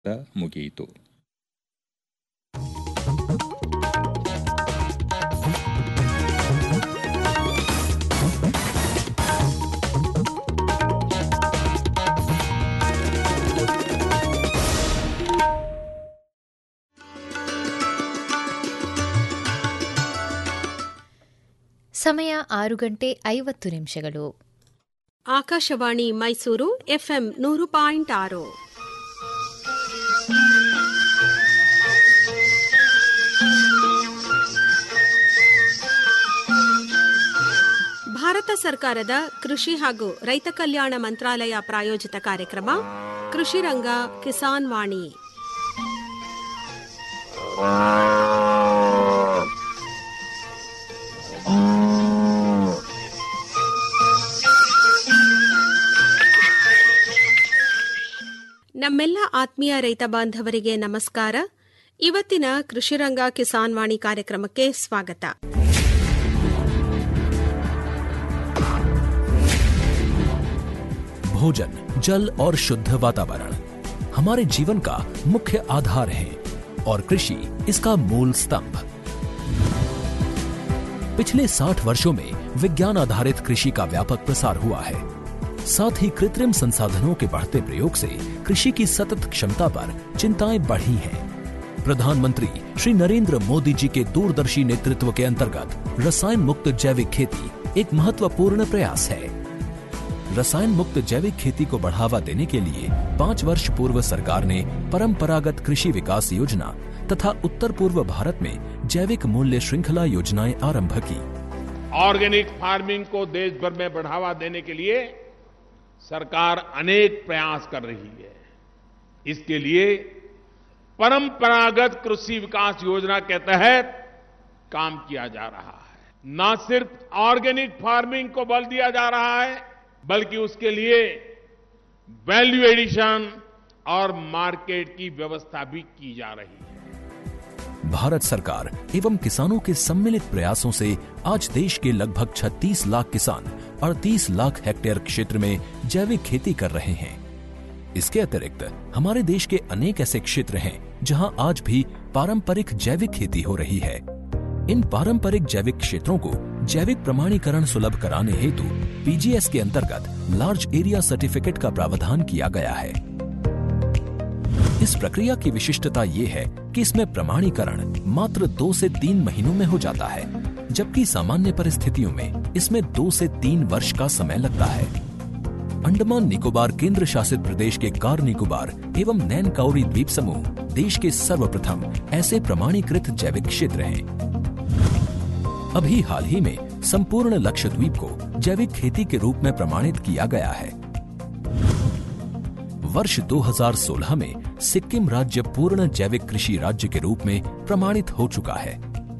ಮುಗಿಯಿತು ಸಮಯ ಆರು ಗಂಟೆ ಐವತ್ತು ನಿಮಿಷಗಳು ಆಕಾಶವಾಣಿ ಮೈಸೂರು ಎಫ್ಎಂ ನೂರು ಪಾಯಿಂಟ್ ಆರು ಭಾರತ ಸರ್ಕಾರದ ಕೃಷಿ ಹಾಗೂ ರೈತ ಕಲ್ಯಾಣ ಮಂತ್ರಾಲಯ ಪ್ರಾಯೋಜಿತ ಕಾರ್ಯಕ್ರಮ ಕೃಷಿ ರಂಗ ಕಿಸಾನ್ ವಾಣಿ ನಮ್ಮೆಲ್ಲ ಆತ್ಮೀಯ ರೈತ ಬಾಂಧವರಿಗೆ ನಮಸ್ಕಾರ ಇವತ್ತಿನ ಕೃಷಿರಂಗ ಕಿಸಾನ್ ವಾಣಿ ಕಾರ್ಯಕ್ರಮಕ್ಕೆ ಸ್ವಾಗತ भोजन जल और शुद्ध वातावरण हमारे जीवन का मुख्य आधार है और कृषि इसका मूल स्तंभ पिछले 60 वर्षों में विज्ञान आधारित कृषि का व्यापक प्रसार हुआ है साथ ही कृत्रिम संसाधनों के बढ़ते प्रयोग से कृषि की सतत क्षमता पर चिंताएं बढ़ी हैं प्रधानमंत्री श्री नरेंद्र मोदी जी के दूरदर्शी नेतृत्व के अंतर्गत रसायन मुक्त जैविक खेती एक महत्वपूर्ण प्रयास है रसायन मुक्त जैविक खेती को बढ़ावा देने के लिए पाँच वर्ष पूर्व सरकार ने परंपरागत कृषि विकास योजना तथा उत्तर पूर्व भारत में जैविक मूल्य श्रृंखला योजनाएं आरंभ की ऑर्गेनिक फार्मिंग को देश भर में बढ़ावा देने के लिए सरकार अनेक प्रयास कर रही है इसके लिए परंपरागत कृषि विकास योजना के तहत काम किया जा रहा है न सिर्फ ऑर्गेनिक फार्मिंग को बल दिया जा रहा है बल्कि उसके लिए वैल्यू एडिशन और मार्केट की व्यवस्था भी की जा रही है भारत सरकार एवं किसानों के सम्मिलित प्रयासों से आज देश के लगभग 36 लाख किसान 38 लाख हेक्टेयर क्षेत्र में जैविक खेती कर रहे हैं इसके अतिरिक्त हमारे देश के अनेक ऐसे क्षेत्र हैं जहां आज भी पारंपरिक जैविक खेती हो रही है इन पारंपरिक जैविक क्षेत्रों को जैविक प्रमाणीकरण सुलभ कराने हेतु पीजीएस के अंतर्गत लार्ज एरिया सर्टिफिकेट का प्रावधान किया गया है इस प्रक्रिया की विशिष्टता ये है कि इसमें प्रमाणीकरण मात्र दो से तीन महीनों में हो जाता है जबकि सामान्य परिस्थितियों में इसमें दो से तीन वर्ष का समय लगता है अंडमान निकोबार केंद्र शासित प्रदेश के कार निकोबार एवं नैन काउरी द्वीप समूह देश के सर्वप्रथम ऐसे प्रमाणीकृत जैविक क्षेत्र हैं अभी हाल ही में संपूर्ण लक्षद्वीप को जैविक खेती के रूप में प्रमाणित किया गया है वर्ष 2016 में सिक्किम राज्य पूर्ण जैविक कृषि राज्य के रूप में प्रमाणित हो चुका है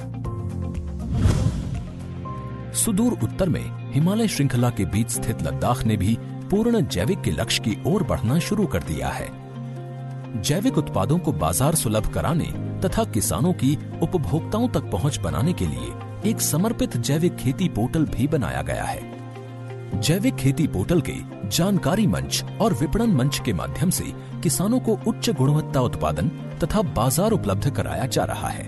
सुदूर उत्तर में हिमालय श्रृंखला के बीच स्थित लद्दाख ने भी पूर्ण जैविक के लक्ष्य की ओर बढ़ना शुरू कर दिया है जैविक उत्पादों को बाजार सुलभ कराने तथा किसानों की उपभोक्ताओं तक पहुंच बनाने के लिए एक समर्पित जैविक खेती पोर्टल भी बनाया गया है जैविक खेती पोर्टल के जानकारी मंच और विपणन मंच के माध्यम से किसानों को उच्च गुणवत्ता उत्पादन तथा बाजार उपलब्ध कराया जा रहा है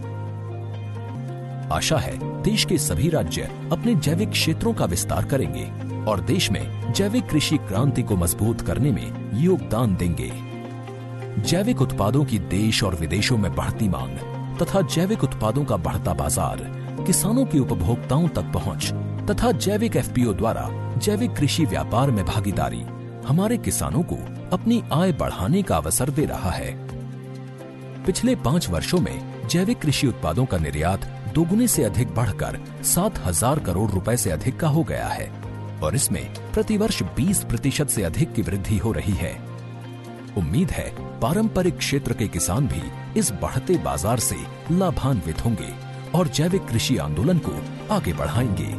आशा है देश के सभी राज्य अपने जैविक क्षेत्रों का विस्तार करेंगे और देश में जैविक कृषि क्रांति को मजबूत करने में योगदान देंगे जैविक उत्पादों की देश और विदेशों में बढ़ती मांग तथा जैविक उत्पादों का बढ़ता बाजार किसानों की उपभोक्ताओं तक पहुंच तथा जैविक एफपीओ द्वारा जैविक कृषि व्यापार में भागीदारी हमारे किसानों को अपनी आय बढ़ाने का अवसर दे रहा है पिछले पाँच वर्षों में जैविक कृषि उत्पादों का निर्यात दोगुने से अधिक बढ़कर सात हजार करोड़ रुपए से अधिक का हो गया है और इसमें प्रतिवर्ष 20 प्रतिशत से अधिक की वृद्धि हो रही है उम्मीद है पारंपरिक क्षेत्र के किसान भी इस बढ़ते बाजार से लाभान्वित होंगे और जैविक कृषि आंदोलन को आगे बढ़ाएंगे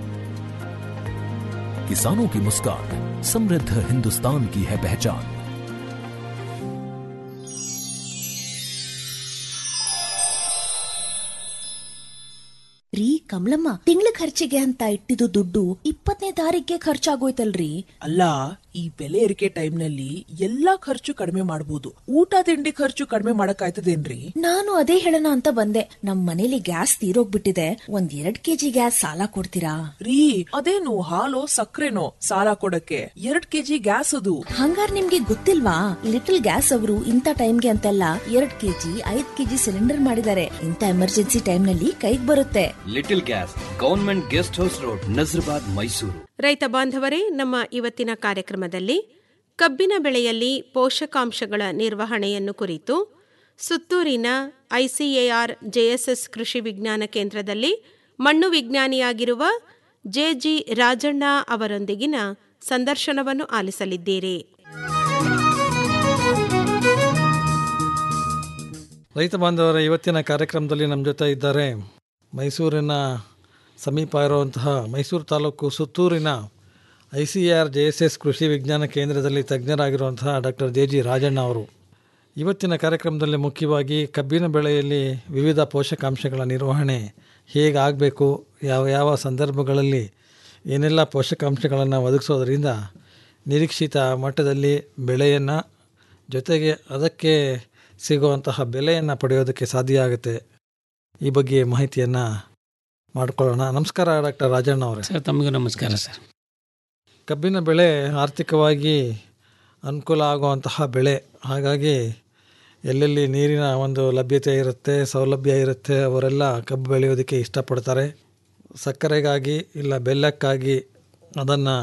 किसानों की मुस्कान समृद्ध हिंदुस्तान की है पहचान ರೀ ಕಮಲಮ್ಮ ತಿಂಗಳ ಖರ್ಚಿಗೆ ಅಂತ ಇಟ್ಟಿದ್ದು ದುಡ್ಡು ಇಪ್ಪತ್ತನೇ ತಾರೀಕಿಗೆ ಖರ್ಚಾಗೋಯ್ತಲ್ರಿ ಅಲ್ಲ ಈ ಬೆಲೆ ಏರಿಕೆ ಟೈಮ್ ನಲ್ಲಿ ಎಲ್ಲಾ ಖರ್ಚು ಕಡಿಮೆ ಮಾಡಬಹುದು ಊಟ ತಿಂಡಿ ಖರ್ಚು ಕಡಿಮೆ ಮಾಡಕ್ ಆಯ್ತದೇನ್ರಿ ನಾನು ಅದೇ ಹೇಳೋಣ ಅಂತ ಬಂದೆ ನಮ್ ಮನೇಲಿ ಗ್ಯಾಸ್ ತೀರೋಗ್ಬಿಟ್ಟಿದೆ ಒಂದ್ ಎರಡ್ ಕೆಜಿ ಗ್ಯಾಸ್ ಸಾಲ ಕೊಡ್ತೀರಾ ರೀ ಅದೇನು ಹಾಲು ಸಕ್ಕರೆನೋ ಸಾಲ ಕೊಡಕ್ಕೆ ಎರಡ್ ಕೆಜಿ ಗ್ಯಾಸ್ ಅದು ಹಂಗಾರ್ ನಿಮ್ಗೆ ಗೊತ್ತಿಲ್ವಾ ಲಿಟಲ್ ಗ್ಯಾಸ್ ಅವರು ಇಂಥ ಟೈಮ್ಗೆ ಅಂತೆಲ್ಲ ಎರಡ್ ಕೆಜಿ ಐದ್ ಕೆಜಿ ಸಿಲಿಂಡರ್ ಮಾಡಿದ್ದಾರೆ ಇಂಥ ಎಮರ್ಜೆನ್ಸಿ ಟೈಮ್ ನಲ್ಲಿ ಕೈಗ್ ಬರುತ್ತೆ little gas government guest house road Nazarbad Mysuru ರೈತ ಬಾಂಧವರೇ ನಮ್ಮ ಇವತ್ತಿನ ಕಾರ್ಯಕ್ರಮದಲ್ಲಿ ಕಬ್ಬಿನ ಬೆಳೆಯಲ್ಲಿ ಪೋಷಕಾಂಶಗಳ ನಿರ್ವಹಣೆಯನ್ನು ಕುರಿತು ಸುತ್ತೂರಿನ ಐಸಿಎಆರ್ ಜೆಎಸ್ಎಸ್ ಕೃಷಿ ವಿಜ್ಞಾನ ಕೇಂದ್ರದಲ್ಲಿ ಮಣ್ಣು ವಿಜ್ಞಾನಿಯಾಗಿರುವ ಜೆಜಿ ರಾಜಣ್ಣ ಅವರೊಂದಿಗಿನ ಸಂದರ್ಶನವನ್ನು ಆಲಿಸಲಿದ್ದೀರಿ ರೈತ ಬಾಂಧವರ ಇವತ್ತಿನ ಕಾರ್ಯಕ್ರಮದಲ್ಲಿ ನಮ್ಮ ಜೊತೆ ಇದ್ದಾರೆ ಮೈಸೂರಿನ ಸಮೀಪ ಇರುವಂತಹ ಮೈಸೂರು ತಾಲೂಕು ಸುತ್ತೂರಿನ I C R J S S ಕೃಷಿ ವಿಜ್ಞಾನ ಕೇಂದ್ರದಲ್ಲಿ ತಜ್ಞರಾಗಿರುವಂತಹ ಡಾಕ್ಟರ್ ಜೆ ಜಿ ರಾಜಣ್ಣ ಅವರು ಇವತ್ತಿನ ಕಾರ್ಯಕ್ರಮದಲ್ಲಿ ಮುಖ್ಯವಾಗಿ ಕಬ್ಬಿನ ಬೆಳೆಯಲ್ಲಿ ವಿವಿಧ ಪೋಷಕಾಂಶಗಳ ನಿರ್ವಹಣೆ ಹೇಗಾಗಬೇಕು ಯಾವ ಯಾವ ಸಂದರ್ಭಗಳಲ್ಲಿ ಏನೆಲ್ಲ ಪೋಷಕಾಂಶಗಳನ್ನು ಒದಗಿಸೋದ್ರಿಂದ ನಿರೀಕ್ಷಿತ ಮಟ್ಟದಲ್ಲಿ ಬೆಳೆಯನ್ನು ಜೊತೆಗೆ ಅದಕ್ಕೆ ಸಿಗುವಂತಹ ಬೆಲೆಯನ್ನು ಪಡೆಯೋದಕ್ಕೆ ಸಾಧ್ಯ ಆಗುತ್ತೆ ಈ ಬಗ್ಗೆ ಮಾಹಿತಿಯನ್ನು ಮಾಡ್ಕೊಳ್ಳೋಣ ನಮಸ್ಕಾರ ಡಾಕ್ಟರ್ ರಾಜಣ್ಣ ಅವರೇ ಸರ್ ತಮಗೂ ನಮಸ್ಕಾರ ಸರ್ ಕಬ್ಬಿನ ಬೆಳೆ ಆರ್ಥಿಕವಾಗಿ ಅನುಕೂಲ ಆಗುವಂತಹ ಬೆಳೆ ಹಾಗಾಗಿ ಎಲ್ಲೆಲ್ಲಿ ನೀರಿನ ಒಂದು ಲಭ್ಯತೆ ಇರುತ್ತೆ ಸೌಲಭ್ಯ ಇರುತ್ತೆ ಅವರೆಲ್ಲ ಕಬ್ಬು ಬೆಳೆಯೋದಕ್ಕೆ ಇಷ್ಟಪಡ್ತಾರೆ ಸಕ್ಕರೆಗಾಗಿ ಇಲ್ಲ ಬೆಲ್ಲಕ್ಕಾಗಿ ಅದನ್ನು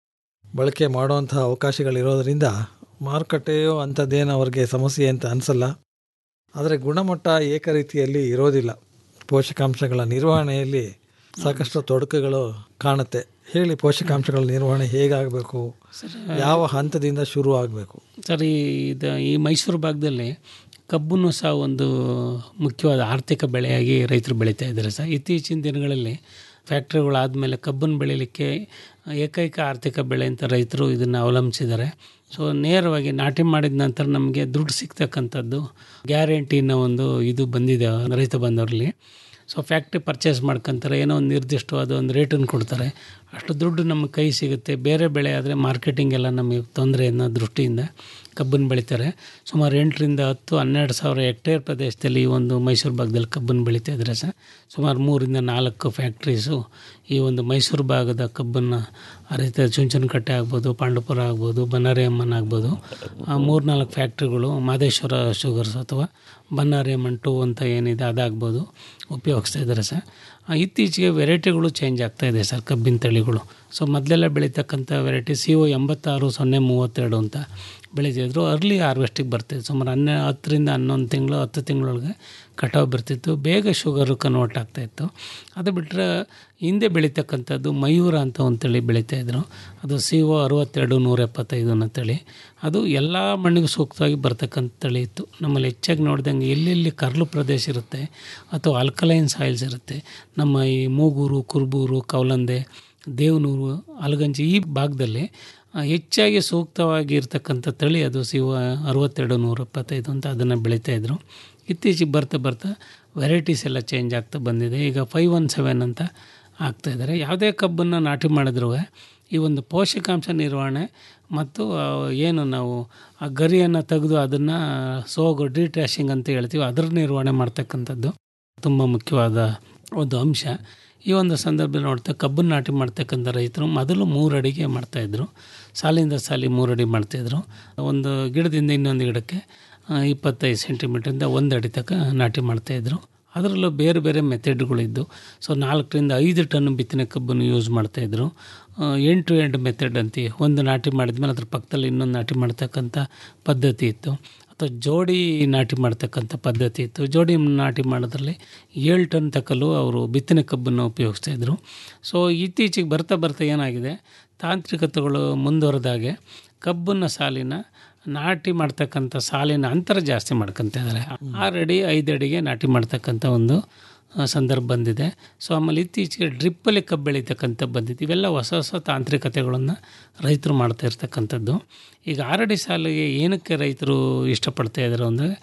ಬಳಕೆ ಮಾಡುವಂತಹ ಅವಕಾಶಗಳಿರೋದರಿಂದ ಮಾರುಕಟ್ಟೆಯು ಅಂಥದ್ದೇನು ಅವ್ರಿಗೆ ಸಮಸ್ಯೆ ಅಂತ ಅನಿಸಲ್ಲ ಆದರೆ ಗುಣಮಟ್ಟ ಏಕರೀತಿಯಲ್ಲಿ ಇರೋದಿಲ್ಲ ಪೋಷಕಾಂಶಗಳ ನಿರ್ವಹಣೆಯಲ್ಲಿ ಸಾಕಷ್ಟು ತೊಡಕುಗಳು ಕಾಣುತ್ತೆ ಹೇಳಿ ಪೋಷಕಾಂಶಗಳ ನಿರ್ವಹಣೆ ಹೇಗಾಗಬೇಕು ಯಾವ ಹಂತದಿಂದ ಶುರು ಆಗಬೇಕು ಸರ್ ಈ ಇದು ಈ ಮೈಸೂರು ಭಾಗದಲ್ಲಿ ಕಬ್ಬನ್ನು ಸಹ ಒಂದು ಮುಖ್ಯವಾದ ಆರ್ಥಿಕ ಬೆಳೆಯಾಗಿ ರೈತರು ಬೆಳೀತಾ ಇದ್ದಾರೆ ಸರ್ ಇತ್ತೀಚಿನ ದಿನಗಳಲ್ಲಿ ಫ್ಯಾಕ್ಟ್ರಿಗಳಾದಮೇಲೆ ಕಬ್ಬನ್ನು ಬೆಳೀಲಿಕ್ಕೆ ಏಕೈಕ ಆರ್ಥಿಕ ಬೆಳೆ ಅಂತ ರೈತರು ಇದನ್ನು ಅವಲಂಬಿಸಿದ್ದಾರೆ ಸೊ ನೇರವಾಗಿ ನಾಟಿ ಮಾಡಿದ ನಂತರ ನಮಗೆ ದುಡ್ಡು ಸಿಗ್ತಕ್ಕಂಥದ್ದು ಗ್ಯಾರಂಟಿನ ಒಂದು ಇದು ಬಂದಿದೆ ರೈತ ಬಂದವರಲ್ಲಿ ಸೊ ಫ್ಯಾಕ್ಟ್ರಿ ಪರ್ಚೇಸ್ ಮಾಡ್ಕೊತಾರೆ ಏನೋ ಒಂದು ನಿರ್ದಿಷ್ಟವಾದ ಒಂದು ರೇಟನ್ನು ಕೊಡ್ತಾರೆ ಅಷ್ಟು ದುಡ್ಡು ನಮ್ಮ ಕೈ ಸಿಗುತ್ತೆ ಬೇರೆ ಬೆಳೆ ಆದರೆ ಮಾರ್ಕೆಟಿಂಗ್ ಎಲ್ಲ ನಮಗೆ ತೊಂದರೆ ಅನ್ನೋ ದೃಷ್ಟಿಯಿಂದ ಕಬ್ಬನ್ನು ಬೆಳೀತಾರೆ ಸುಮಾರು ಎಂಟರಿಂದ ಹತ್ತು ಹನ್ನೆರಡು ಸಾವಿರ ಹೆಕ್ಟೇರ್ ಪ್ರದೇಶದಲ್ಲಿ ಈ ಒಂದು ಮೈಸೂರು ಭಾಗದಲ್ಲಿ ಕಬ್ಬನ್ನು ಬೆಳೀತಾ ಇದ್ದಾರೆ ಸರ್ ಸುಮಾರು ಮೂರಿಂದ ನಾಲ್ಕು ಫ್ಯಾಕ್ಟ್ರೀಸು ಈ ಒಂದು ಮೈಸೂರು ಭಾಗದ ಕಬ್ಬನ್ನು ಅರಿತ ಚುಂಚನಕಟ್ಟೆ ಆಗ್ಬೋದು ಪಾಂಡುಪುರ ಆಗ್ಬೋದು ಬನ್ನಾರಿ ಅಮ್ಮನ್ ಆಗ್ಬೋದು ಮೂರು ನಾಲ್ಕು ಫ್ಯಾಕ್ಟ್ರಿಗಳು ಮಾದೇಶ್ವರ ಶುಗರ್ಸ್ ಅಥವಾ ಬನ್ನಾರಿ ಅಮ್ಮನ್ ಟು ಅಂತ ಏನಿದೆ ಅದಾಗ್ಬೋದು ಉಪಯೋಗಿಸ್ತಾ ಇದ್ದಾರೆ ಸರ್ ಇತ್ತೀಚೆಗೆ ವೆರೈಟಿಗಳು ಚೇಂಜ್ ಆಗ್ತಾ ಇದೆ ಸರ್ ಕಬ್ಬಿನ ತಳಿಗಳು ಸೊ ಮೊದಲೆಲ್ಲ ಬೆಳೀತಕ್ಕಂಥ ವೆರೈಟಿ ಸಿ ಒ ಎಂಬತ್ತಾರು ಸೊನ್ನೆ ಮೂವತ್ತೆರಡು ಅಂತ ಬೆಳೀತಿದ್ರು ಅರ್ಲಿ ಹಾರ್ವೆಸ್ಟಿಗೆ ಬರ್ತಿತ್ತು ಸುಮಾರು ಹನ್ನೆ ಹತ್ತರಿಂದ ಹನ್ನೊಂದು ತಿಂಗಳು ಹತ್ತು ತಿಂಗಳೊಳಗೆ ಕಟಾವು ಬರ್ತಿತ್ತು ಬೇಗ ಶುಗರು ಕನ್ವರ್ಟ್ ಆಗ್ತಾಯಿತ್ತು ಅದು ಬಿಟ್ಟರೆ ಹಿಂದೆ ಬೆಳೀತಕ್ಕಂಥದ್ದು ಮಯೂರ ಅಂತ ಒಂದು ತಳಿ ಬೆಳೀತಾಯಿದ್ರು ಅದು ಸಿ ಒ ಅರವತ್ತೆರಡು ನೂರ ಎಪ್ಪತ್ತೈದು ಅನ್ನೋ ತಳಿ ಅದು ಎಲ್ಲ ಮಣ್ಣಿಗೂ ಸೂಕ್ತವಾಗಿ ಬರ್ತಕ್ಕಂಥ ತಳಿ ಇತ್ತು ನಮ್ಮಲ್ಲಿ ಹೆಚ್ಚಾಗಿ ನೋಡಿದಂಗೆ ಎಲ್ಲೆಲ್ಲಿ ಕರ್ಲು ಪ್ರದೇಶ ಇರುತ್ತೆ ಅಥವಾ ಅಲ್ಕಲೈನ್ ಸಾಯಿಲ್ಸ್ ಇರುತ್ತೆ ನಮ್ಮ ಈ ಮೂಗೂರು ಕುರುಬೂರು ಕೌಲಂದೆ ದೇವನೂರು ಅಲಗಂಜಿ ಈ ಭಾಗದಲ್ಲಿ ಹೆಚ್ಚಾಗಿ ಸೂಕ್ತವಾಗಿ ಇರ್ತಕ್ಕಂಥ ತಳಿ ಅದು ಸಿವ ಅರವತ್ತೆರಡು ನೂರ ಎಪ್ಪತ್ತೈದು ಅಂತ ಅದನ್ನು ಬೆಳೀತಾಯಿದ್ರು ಇತ್ತೀಚೆಗೆ ಬರ್ತಾ ಬರ್ತಾ ವೆರೈಟೀಸ್ ಎಲ್ಲ ಚೇಂಜ್ ಆಗ್ತಾ ಬಂದಿದೆ ಈಗ ಫೈವ್ ಒನ್ ಸೆವೆನ್ ಅಂತ ಆಗ್ತಾಯಿದ್ದಾರೆ ಯಾವುದೇ ಕಬ್ಬನ್ನು ನಾಟಿ ಮಾಡಿದ್ರೂ ಈ ಒಂದು ಪೋಷಕಾಂಶ ನಿರ್ವಹಣೆ ಮತ್ತು ಏನು ನಾವು ಆ ಗರಿಯನ್ನು ತೆಗೆದು ಅದನ್ನು ಸೋಗು ಡಿಟ್ರ್ಯಾಶಿಂಗ್ ಅಂತ ಹೇಳ್ತೀವಿ ಅದರ ನಿರ್ವಹಣೆ ಮಾಡ್ತಕ್ಕಂಥದ್ದು ತುಂಬ ಮುಖ್ಯವಾದ ಒಂದು ಅಂಶ ಈ ಒಂದು ಸಂದರ್ಭದಲ್ಲಿ ನೋಡ್ತಾ ಕಬ್ಬನ್ನು ನಾಟಿ ಮಾಡ್ತಕ್ಕಂಥ ರೈತರು ಮೊದಲು ಮೂರು ಅಡಿಗೆ ಮಾಡ್ತಾಯಿದ್ರು ಸಾಲಿಂದ ಸಾಲಿ ಮೂರು ಅಡಿ ಮಾಡ್ತಾಯಿದ್ರು ಒಂದು ಗಿಡದಿಂದ ಇನ್ನೊಂದು ಗಿಡಕ್ಕೆ ಇಪ್ಪತ್ತೈದು ಸೆಂಟಿಮೀಟ್ರಿಂದ ಒಂದು ಅಡಿ ತನಕ ನಾಟಿ ಮಾಡ್ತಾಯಿದ್ರು ಅದರಲ್ಲೂ ಬೇರೆ ಬೇರೆ ಮೆಥಡ್ಗಳಿದ್ದು ಸೊ ನಾಲ್ಕರಿಂದ ಐದು ಟನ್ ಬಿತ್ತನೆ ಕಬ್ಬನ್ನು ಯೂಸ್ ಮಾಡ್ತಾಯಿದ್ರು ಎಂಟು ಎಂಟು ಮೆಥಡ್ ಅಂತೀವಿ ಒಂದು ನಾಟಿ ಮಾಡಿದ್ಮೇಲೆ ಅದ್ರ ಪಕ್ಕದಲ್ಲಿ ಇನ್ನೊಂದು ನಾಟಿ ಮಾಡ್ತಕ್ಕಂಥ ಪದ್ಧತಿ ಇತ್ತು ಅಥವಾ ಜೋಡಿ ನಾಟಿ ಮಾಡ್ತಕ್ಕಂಥ ಪದ್ಧತಿ ಇತ್ತು ಜೋಡಿ ನಾಟಿ ಮಾಡೋದ್ರಲ್ಲಿ ಏಳು ಟನ್ ತಕ್ಕಲು ಅವರು ಬಿತ್ತನೆ ಕಬ್ಬನ್ನು ಉಪಯೋಗಿಸ್ತಾಯಿದ್ರು ಸೊ ಇತ್ತೀಚೆಗೆ ಬರ್ತಾ ಬರ್ತಾ ಏನಾಗಿದೆ ತಾಂತ್ರಿಕತೆಗಳು ಮುಂದುವರೆದಾಗೆ ಕಬ್ಬನ್ನು ಸಾಲಿನ ನಾಟಿ ಮಾಡ್ತಕ್ಕಂಥ ಸಾಲಿನ ಅಂತರ ಜಾಸ್ತಿ ಮಾಡ್ಕೊತಾ ಇದ್ದಾರೆ ಆರು ಅಡಿ ಐದು ಅಡಿಗೆ ನಾಟಿ ಮಾಡ್ತಕ್ಕಂಥ ಒಂದು ಸಂದರ್ಭ ಬಂದಿದೆ ಸೊ ಆಮೇಲೆ ಇತ್ತೀಚೆಗೆ ಡ್ರಿಪ್ಪಲ್ಲಿ ಕಬ್ಬು ಬೆಳೀತಕ್ಕಂಥ ಬಂದಿದೆ ಇವೆಲ್ಲ ಹೊಸ ಹೊಸ ತಾಂತ್ರಿಕತೆಗಳನ್ನು ರೈತರು ಮಾಡ್ತಾ ಇರ್ತಕ್ಕಂಥದ್ದು ಈಗ ಆರಡಿ ಸಾಲಿಗೆ ಏನಕ್ಕೆ ರೈತರು ಇಷ್ಟಪಡ್ತಾ ಇದ್ದಾರೆ ಅಂದರೆ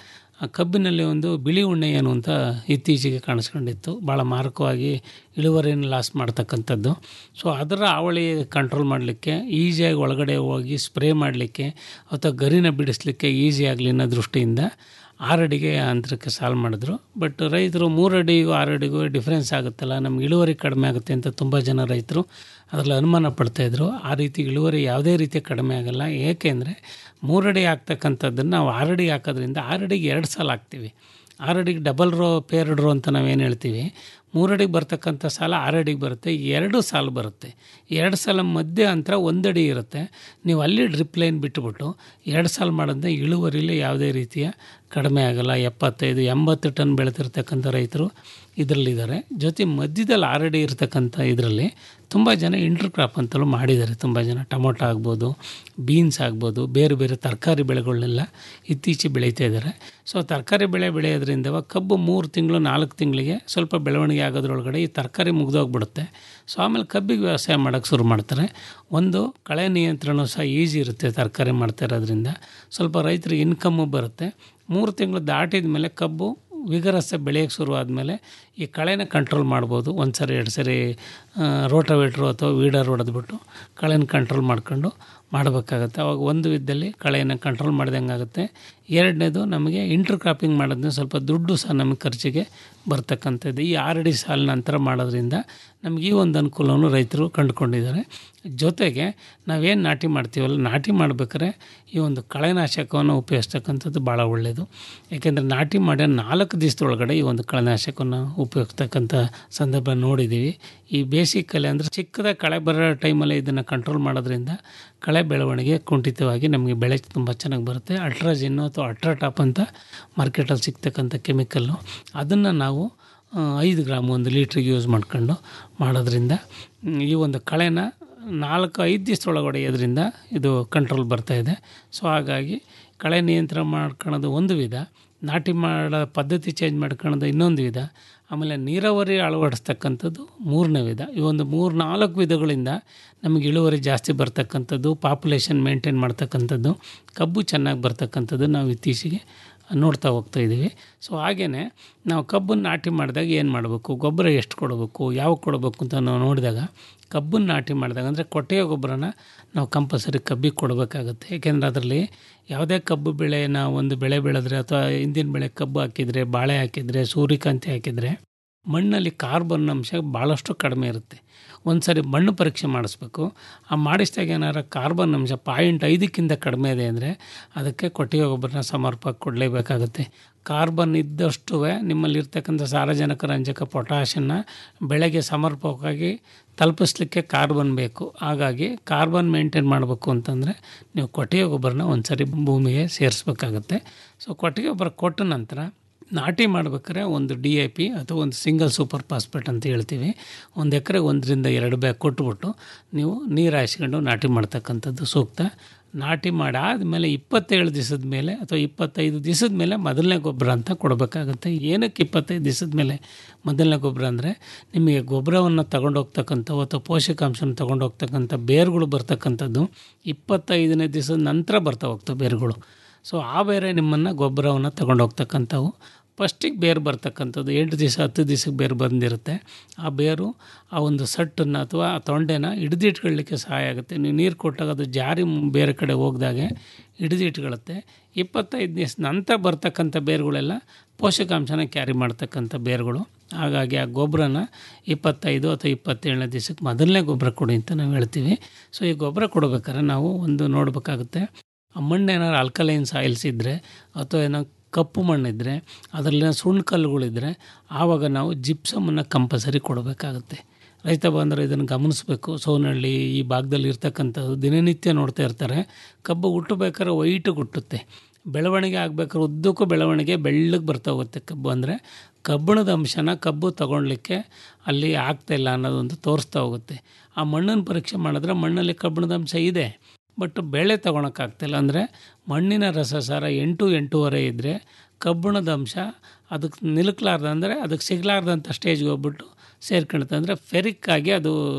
ಆ ಕಬ್ಬಿನಲ್ಲಿ ಒಂದು ಬಿಳಿ ಉಣ್ಣೆ ಏನು ಅಂತ ಇತ್ತೀಚೆಗೆ ಕಾಣಿಸ್ಕೊಂಡಿತ್ತು ಭಾಳ ಮಾರಕವಾಗಿ ಇಳುವರಿಯನ್ನು ಲಾಸ್ ಮಾಡ್ತಕ್ಕಂಥದ್ದು ಸೊ ಅದರ ಅವಳಿ ಕಂಟ್ರೋಲ್ ಮಾಡಲಿಕ್ಕೆ ಈಸಿಯಾಗಿ ಒಳಗಡೆ ಹೋಗಿ ಸ್ಪ್ರೇ ಮಾಡಲಿಕ್ಕೆ ಅಥವಾ ಗರಿನ ಬಿಡಿಸ್ಲಿಕ್ಕೆ ಈಸಿ ಆಗಲಿ ಅನ್ನೋ ದೃಷ್ಟಿಯಿಂದ ಆರಡಿಗೆ ಅಂತರಕ್ಕೆ ಸಾಲು ಮಾಡಿದ್ರು ಬಟ್ ರೈತರು ಮೂರು ಅಡಿಗೂ ಆರು ಅಡಿಗೂ ಡಿಫ್ರೆನ್ಸ್ ಆಗುತ್ತಲ್ಲ ನಮ್ಗೆ ಇಳುವರಿ ಕಡಿಮೆ ಆಗುತ್ತೆ ಅಂತ ತುಂಬ ಜನ ರೈತರು ಅದರಲ್ಲಿ ಅನುಮಾನ ಪಡ್ತಾಯಿದ್ರು ಆ ರೀತಿ ಇಳುವರಿ ಯಾವುದೇ ರೀತಿ ಕಡಿಮೆ ಆಗಲ್ಲ ಏಕೆಂದರೆ ಮೂರಡಿ ಹಾಕ್ತಕ್ಕಂಥದ್ದನ್ನು ನಾವು ಆರಡಿ ಹಾಕೋದ್ರಿಂದ ಆರಡಿಗೆ ಎರಡು ಸಾಲ ಹಾಕ್ತೀವಿ ಆರಡಿಗೆ ಡಬಲ್ ರೋ ಪೇರ್ಡ್ ರೋ ಅಂತ ನಾವೇನು ಹೇಳ್ತೀವಿ ಮೂರಡಿಗೆ ಬರ್ತಕ್ಕಂಥ ಸಾಲ ಆರಡಿಗೆ ಬರುತ್ತೆ ಎರಡು ಸಾಲು ಬರುತ್ತೆ ಎರಡು ಸಾಲ ಮಧ್ಯೆ ಅಂತರ ಒಂದಡಿ ಇರುತ್ತೆ ನೀವು ಅಲ್ಲಿ ಡ್ರಿಪ್ ಲೈನ್ ಬಿಟ್ಟುಬಿಟ್ಟು ಎರಡು ಸಾಲು ಮಾಡೋದ್ರಿಂದ ಇಳುವರಿಲಿ ಯಾವುದೇ ರೀತಿಯ ಕಡಿಮೆ ಆಗಲ್ಲ ಎಪ್ಪತ್ತೈದು ಎಂಬತ್ತು ಟನ್ ಬೆಳೆತಿರ್ತಕ್ಕಂಥ ರೈತರು ಇದರಲ್ಲಿದ್ದಾರೆ ಜೊತೆ ಮಧ್ಯದಲ್ಲಿ ಆರಡಿ ಇರ್ತಕ್ಕಂಥ ಇದರಲ್ಲಿ ತುಂಬ ಜನ ಇಂಟರ್ ಕ್ರಾಪ್ ಅಂತಲೂ ಮಾಡಿದ್ದಾರೆ ತುಂಬ ಜನ ಟೊಮೊಟೊ ಆಗ್ಬೋದು ಬೀನ್ಸ್ ಆಗ್ಬೋದು ಬೇರೆ ಬೇರೆ ತರಕಾರಿ ಬೆಳೆಗಳನ್ನೆಲ್ಲ ಇತ್ತೀಚೆಗೆ ಬೆಳೀತಾ ಇದ್ದಾರೆ ಸೊ ತರಕಾರಿ ಬೆಳೆ ಬೆಳೆಯೋದ್ರಿಂದ ಕಬ್ಬು ಮೂರು ತಿಂಗಳು ನಾಲ್ಕು ತಿಂಗಳಿಗೆ ಸ್ವಲ್ಪ ಬೆಳವಣಿಗೆ ಆಗೋದ್ರೊಳಗಡೆ ಈ ತರಕಾರಿ ಮುಗ್ದೋಗ್ಬಿಡುತ್ತೆ ಸೊ ಆಮೇಲೆ ಕಬ್ಬಿಗೆ ವ್ಯವಸಾಯ ಮಾಡೋಕ್ಕೆ ಶುರು ಮಾಡ್ತಾರೆ ಒಂದು ಕಳೆ ನಿಯಂತ್ರಣ ಸಹ ಈಸಿ ಇರುತ್ತೆ ತರಕಾರಿ ಮಾಡ್ತಾ ಇರೋದ್ರಿಂದ ಸ್ವಲ್ಪ ರೈತರಿಗೆ ಇನ್ಕಮ್ಮು ಬರುತ್ತೆ ಮೂರು ತಿಂಗಳು ದಾಟಿದ ಮೇಲೆ ಕಬ್ಬು ವಿಗರಸ ಬೆಳೆಯೋಕ್ಕೆ ಶುರು ಆದಮೇಲೆ ಈ ಕಳೆನ ಕಂಟ್ರೋಲ್ ಮಾಡ್ಬೋದು ಒಂದು ಸರಿ ಎರಡು ಸರಿ ರೋಟವೇಟ್ರು ಅಥವಾ ವೀಡರ್ ಹೊಡೆದ್ಬಿಟ್ಟು ಕಳೆನ ಕಂಟ್ರೋಲ್ ಮಾಡ್ಕೊಂಡು ಮಾಡಬೇಕಾಗತ್ತೆ ಅವಾಗ ಒಂದು ವಿಧದಲ್ಲಿ ಕಳೆಯನ್ನು ಕಂಟ್ರೋಲ್ ಮಾಡ್ದಂಗೆ ಆಗುತ್ತೆ ಎರಡನೇದು ನಮಗೆ ಇಂಟರ್ ಕ್ರಾಪಿಂಗ್ ಮಾಡೋದ್ರಿಂದ ಸ್ವಲ್ಪ ದುಡ್ಡು ಸಹ ನಮಗೆ ಖರ್ಚಿಗೆ ಬರ್ತಕ್ಕಂಥದ್ದು ಈ ಆರಡಿ ಸಾಲಿನ ನಂತರ ಮಾಡೋದ್ರಿಂದ ನಮಗೆ ಈ ಒಂದು ಅನುಕೂಲವನ್ನು ರೈತರು ಕಂಡುಕೊಂಡಿದ್ದಾರೆ ಜೊತೆಗೆ ನಾವೇನು ನಾಟಿ ಮಾಡ್ತೀವಲ್ಲ ನಾಟಿ ಮಾಡ್ಬೇಕಾದ್ರೆ ಈ ಒಂದು ಕಳೆನಾಶಕವನ್ನು ಉಪಯೋಗಿಸ್ತಕ್ಕಂಥದ್ದು ಭಾಳ ಒಳ್ಳೆಯದು ಏಕೆಂದರೆ ನಾಟಿ ಮಾಡಿ ನಾಲ್ಕು ದಿವಸದೊಳಗಡೆ ಈ ಒಂದು ಕಳೆನಾಶಕವನ್ನು ಉಪಯೋಗಿಸ್ತಕ್ಕಂಥ ಸಂದರ್ಭ ನೋಡಿದ್ದೀವಿ ಈ ಬೇಸಿಗೆ ಕಲೆ ಅಂದರೆ ಚಿಕ್ಕದಾಗಿ ಕಳೆ ಬರೋ ಟೈಮಲ್ಲಿ ಇದನ್ನು ಕಂಟ್ರೋಲ್ ಮಾಡೋದ್ರಿಂದ ಕಳೆ ಬೆಳವಣಿಗೆ ಕುಂಠಿತವಾಗಿ ನಮಗೆ ಬೆಳೆ ತುಂಬ ಚೆನ್ನಾಗಿ ಬರುತ್ತೆ ಅಲ್ಟ್ರಾಜಿನ್ನು ಅಥವಾ ಅಲ್ಟ್ರಾಟಾಪ್ ಅಂತ ಮಾರ್ಕೆಟಲ್ಲಿ ಸಿಗ್ತಕ್ಕಂಥ ಕೆಮಿಕಲ್ಲು ಅದನ್ನು ನಾವು ಐದು ಗ್ರಾಮ್ ಒಂದು ಲೀಟ್ರಿಗೆ ಯೂಸ್ ಮಾಡ್ಕೊಂಡು ಮಾಡೋದ್ರಿಂದ ಈ ಒಂದು ಕಳೆನ ನಾಲ್ಕು ಐದು ದಿವಸದೊಳಗಡೆ ಇದರಿಂದ ಇದು ಕಂಟ್ರೋಲ್ ಬರ್ತಾಯಿದೆ ಸೊ ಹಾಗಾಗಿ ಕಳೆ ನಿಯಂತ್ರಣ ಮಾಡ್ಕೊಳ್ಳೋದು ಒಂದು ವಿಧ ನಾಟಿ ಮಾಡೋ ಪದ್ಧತಿ ಚೇಂಜ್ ಮಾಡ್ಕೊಳ್ಳೋದು ಇನ್ನೊಂದು ವಿಧ ಆಮೇಲೆ ನೀರಾವರಿ ಅಳವಡಿಸ್ತಕ್ಕಂಥದ್ದು ಮೂರನೇ ವಿಧ ಈ ಒಂದು ಮೂರು ನಾಲ್ಕು ವಿಧಗಳಿಂದ ನಮಗೆ ಇಳುವರಿ ಜಾಸ್ತಿ ಬರ್ತಕ್ಕಂಥದ್ದು ಪಾಪ್ಯುಲೇಷನ್ ಮೇಂಟೈನ್ ಮಾಡ್ತಕ್ಕಂಥದ್ದು ಕಬ್ಬು ಚೆನ್ನಾಗಿ ಬರ್ತಕ್ಕಂಥದ್ದು ನಾವು ಇತ್ತೀಚೆಗೆ ನೋಡ್ತಾ ಹೋಗ್ತಾ ಇದ್ದೀವಿ ಸೊ ಹಾಗೆಯೇ ನಾವು ಕಬ್ಬನ್ನು ನಾಟಿ ಮಾಡಿದಾಗ ಏನು ಮಾಡಬೇಕು ಗೊಬ್ಬರ ಎಷ್ಟು ಕೊಡಬೇಕು ಯಾವ ಕೊಡಬೇಕು ಅಂತ ನಾವು ನೋಡಿದಾಗ ಕಬ್ಬನ್ನು ನಾಟಿ ಮಾಡಿದಾಗ ಅಂದರೆ ಕೊಟ್ಟಿಗೆ ಗೊಬ್ಬರನ ನಾವು ಕಂಪಲ್ಸರಿ ಕಬ್ಬಿಗೆ ಕೊಡಬೇಕಾಗುತ್ತೆ ಏಕೆಂದರೆ ಅದರಲ್ಲಿ ಯಾವುದೇ ಕಬ್ಬು ಬೆಳೆನ ಒಂದು ಬೆಳೆ ಬೆಳೆದ್ರೆ ಅಥವಾ ಹಿಂದಿನ ಬೆಳೆ ಕಬ್ಬು ಹಾಕಿದರೆ ಬಾಳೆ ಹಾಕಿದರೆ ಸೂರ್ಯಕಾಂತಿ ಹಾಕಿದರೆ ಮಣ್ಣಲ್ಲಿ ಕಾರ್ಬನ್ ಅಂಶ ಭಾಳಷ್ಟು ಕಡಿಮೆ ಇರುತ್ತೆ ಒಂದು ಸರಿ ಮಣ್ಣು ಪರೀಕ್ಷೆ ಮಾಡಿಸ್ಬೇಕು ಆ ಮಾಡಿಸಿದಾಗ ಏನಾರ ಕಾರ್ಬನ್ ಅಂಶ ಪಾಯಿಂಟ್ ಐದಕ್ಕಿಂತ ಕಡಿಮೆ ಇದೆ ಅಂದರೆ ಅದಕ್ಕೆ ಕೊಟ್ಟಿಗೆ ಗೊಬ್ಬರನ ಸಮರ್ಪಕ ಕೊಡಲೇಬೇಕಾಗುತ್ತೆ ಕಾರ್ಬನ್ ಇದ್ದಷ್ಟು ನಿಮ್ಮಲ್ಲಿರ್ತಕ್ಕಂಥ ಸಾರಜನಕ ರಂಜಕ ಪೊಟ್ಯಾಷನ್ನ ಬೆಳೆಗೆ ಸಮರ್ಪಕವಾಗಿ ತಲುಪಿಸ್ಲಿಕ್ಕೆ ಕಾರ್ಬನ್ ಬೇಕು ಹಾಗಾಗಿ ಕಾರ್ಬನ್ ಮೇಂಟೈನ್ ಮಾಡಬೇಕು ಅಂತಂದರೆ ನೀವು ಕೊಟ್ಟಿಗೆ ಗೊಬ್ಬರನ ಒಂದು ಸರಿ ಭೂಮಿಗೆ ಸೇರಿಸ್ಬೇಕಾಗತ್ತೆ ಸೊ ಕೊಟ್ಟಿಗೆ ಗೊಬ್ಬರ ಕೊಟ್ಟ ನಂತರ ನಾಟಿ ಮಾಡ್ಬೇಕಾದ್ರೆ ಒಂದು ಡಿ ಎ ಪಿ ಅಥವಾ ಒಂದು ಸಿಂಗಲ್ ಸೂಪರ್ ಫಾಸ್ಫೇಟ್ ಅಂತ ಹೇಳ್ತೀವಿ ಒಂದು ಎಕರೆ ಒಂದರಿಂದ ಎರಡು ಬ್ಯಾಗ್ ಕೊಟ್ಬಿಟ್ಟು ನೀವು ನೀರು ಹಾಯಿಸ್ಕೊಂಡು ನಾಟಿ ಮಾಡ್ತಕ್ಕಂಥದ್ದು ಸೂಕ್ತ ನಾಟಿ ಮಾಡಿ ಆದಮೇಲೆ ಇಪ್ಪತ್ತೇಳು ದಿವಸದ ಮೇಲೆ ಅಥವಾ ಇಪ್ಪತ್ತೈದು ದಿವಸದ ಮೇಲೆ ಮೊದಲನೇ ಗೊಬ್ಬರ ಅಂತ ಕೊಡಬೇಕಾಗುತ್ತೆ ಏನಕ್ಕೆ ಇಪ್ಪತ್ತೈದು ದಿವಸದ ಮೇಲೆ ಮೊದಲನೇ ಗೊಬ್ಬರ ಅಂದರೆ ನಿಮಗೆ ಗೊಬ್ಬರವನ್ನು ತಗೊಂಡೋಗ್ತಕ್ಕಂಥವು ಅಥವಾ ಪೋಷಕಾಂಶನ ತಗೊಂಡೋಗ್ತಕ್ಕಂಥ ಬೇರುಗಳು ಬರ್ತಕ್ಕಂಥದ್ದು ಇಪ್ಪತ್ತೈದನೇ ದಿವಸದ ನಂತರ ಬರ್ತಾ ಹೋಗ್ತವೆ ಬೇರುಗಳು ಸೊ ಆ ಬೇರೆ ನಿಮ್ಮನ್ನು ಗೊಬ್ಬರವನ್ನು ತಗೊಂಡೋಗ್ತಕ್ಕಂಥವು ಫಸ್ಟಿಗೆ ಬೇರು ಬರ್ತಕ್ಕಂಥದ್ದು ಎಂಟು ದಿವಸ ಹತ್ತು ದಿವಸಕ್ಕೆ ಬೇರು ಬಂದಿರುತ್ತೆ ಆ ಬೇರು ಆ ಒಂದು ಸಟ್ಟನ್ನು ಅಥವಾ ಆ ತೊಂಡೆನ ಹಿಡಿದಿಟ್ಕೊಳ್ಳಿಕ್ಕೆ ಸಹಾಯ ಆಗುತ್ತೆ ನೀವು ನೀರು ಕೊಟ್ಟಾಗ ಅದು ಜಾರಿ ಬೇರೆ ಕಡೆ ಹೋಗ್ದಾಗೆ ಹಿಡಿದಿಟ್ಕೊಳ್ಳುತ್ತೆ ಇಪ್ಪತ್ತೈದು ದಿವಸ ನಂತರ ಬರ್ತಕ್ಕಂಥ ಬೇರುಗಳೆಲ್ಲ ಪೋಷಕಾಂಶನ ಕ್ಯಾರಿ ಮಾಡ್ತಕ್ಕಂಥ ಬೇರುಗಳು ಹಾಗಾಗಿ ಆ ಗೊಬ್ಬರನ ಇಪ್ಪತ್ತೈದು ಅಥವಾ ಇಪ್ಪತ್ತೇಳನೇ ದಿವಸಕ್ಕೆ ಮೊದಲನೇ ಗೊಬ್ಬರ ಕೊಡಿ ಅಂತ ನಾವು ಹೇಳ್ತೀವಿ ಸೊ ಈ ಗೊಬ್ಬರ ಕೊಡಬೇಕಾದ್ರೆ ನಾವು ಒಂದು ನೋಡಬೇಕಾಗುತ್ತೆ ಆ ಮಣ್ಣು ಏನಾದ್ರು ಆಲ್ಕಲೈನ್ ಸಾಯಿಲ್ಸ್ ಇದ್ದರೆ ಅಥವಾ ಏನೋ ಕಪ್ಪು ಮಣ್ಣಿದ್ದರೆ ಅದರಲ್ಲಿ ಸುಣ್ಣ ಕಲ್ಲುಗಳಿದ್ದರೆ ಆವಾಗ ನಾವು ಜಿಪ್ಸಮನ್ನು ಕಂಪಲ್ಸರಿ ಕೊಡಬೇಕಾಗುತ್ತೆ ರೈತ ಬಂದರೆ ಇದನ್ನು ಗಮನಿಸಬೇಕು ಸೋನಹಳ್ಳಿ ಈ ಭಾಗದಲ್ಲಿ ಇರ್ತಕ್ಕಂಥದ್ದು ದಿನನಿತ್ಯ ನೋಡ್ತಾ ಇರ್ತಾರೆ ಕಬ್ಬು ಹುಟ್ಟಬೇಕಾದ್ರೆ ವೈಟಿಗೆ ಹುಟ್ಟುತ್ತೆ ಬೆಳವಣಿಗೆ ಆಗ್ಬೇಕಾದ್ರೆ ಉದ್ದಕ್ಕೂ ಬೆಳವಣಿಗೆ ಬೆಳ್ಳಗೆ ಬರ್ತಾ ಹೋಗುತ್ತೆ ಕಬ್ಬು ಅಂದರೆ ಕಬ್ಬಿಣದ ಅಂಶನ ಕಬ್ಬು ತಗೊಳ್ಲಿಕ್ಕೆ ಅಲ್ಲಿ ಆಗ್ತಾಯಿಲ್ಲ ಅನ್ನೋದೊಂದು ತೋರಿಸ್ತಾ ಹೋಗುತ್ತೆ ಆ ಮಣ್ಣನ್ನು ಪರೀಕ್ಷೆ ಮಾಡಿದ್ರೆ ಮಣ್ಣಲ್ಲಿ ಕಬ್ಬಿಣದ ಅಂಶ ಇದೆ ಬಟ್ ಬೆಳೆ ತೊಗೊಳಕ್ಕಾಗ್ತಿಲ್ಲ ಅಂದರೆ ಮಣ್ಣಿನ ರಸಸಾರ ಎಂಟು ಎಂಟೂವರೆ ಇದ್ದರೆ ಕಬ್ಬಿಣದ ಅಂಶ ಅದಕ್ಕೆ ನಿಲುಕ್ಲಾರ್ದ ಅಂದರೆ ಅದಕ್ಕೆ ಸಿಗಲಾರ್ದಂಥ ಸ್ಟೇಜ್ಗೆ ಹೋಗ್ಬಿಟ್ಟು ಸೇರ್ಕೊಳುತ್ತೆ ಅಂದರೆ ಫೆರಿಕ್ಕಾಗಿ ಅದು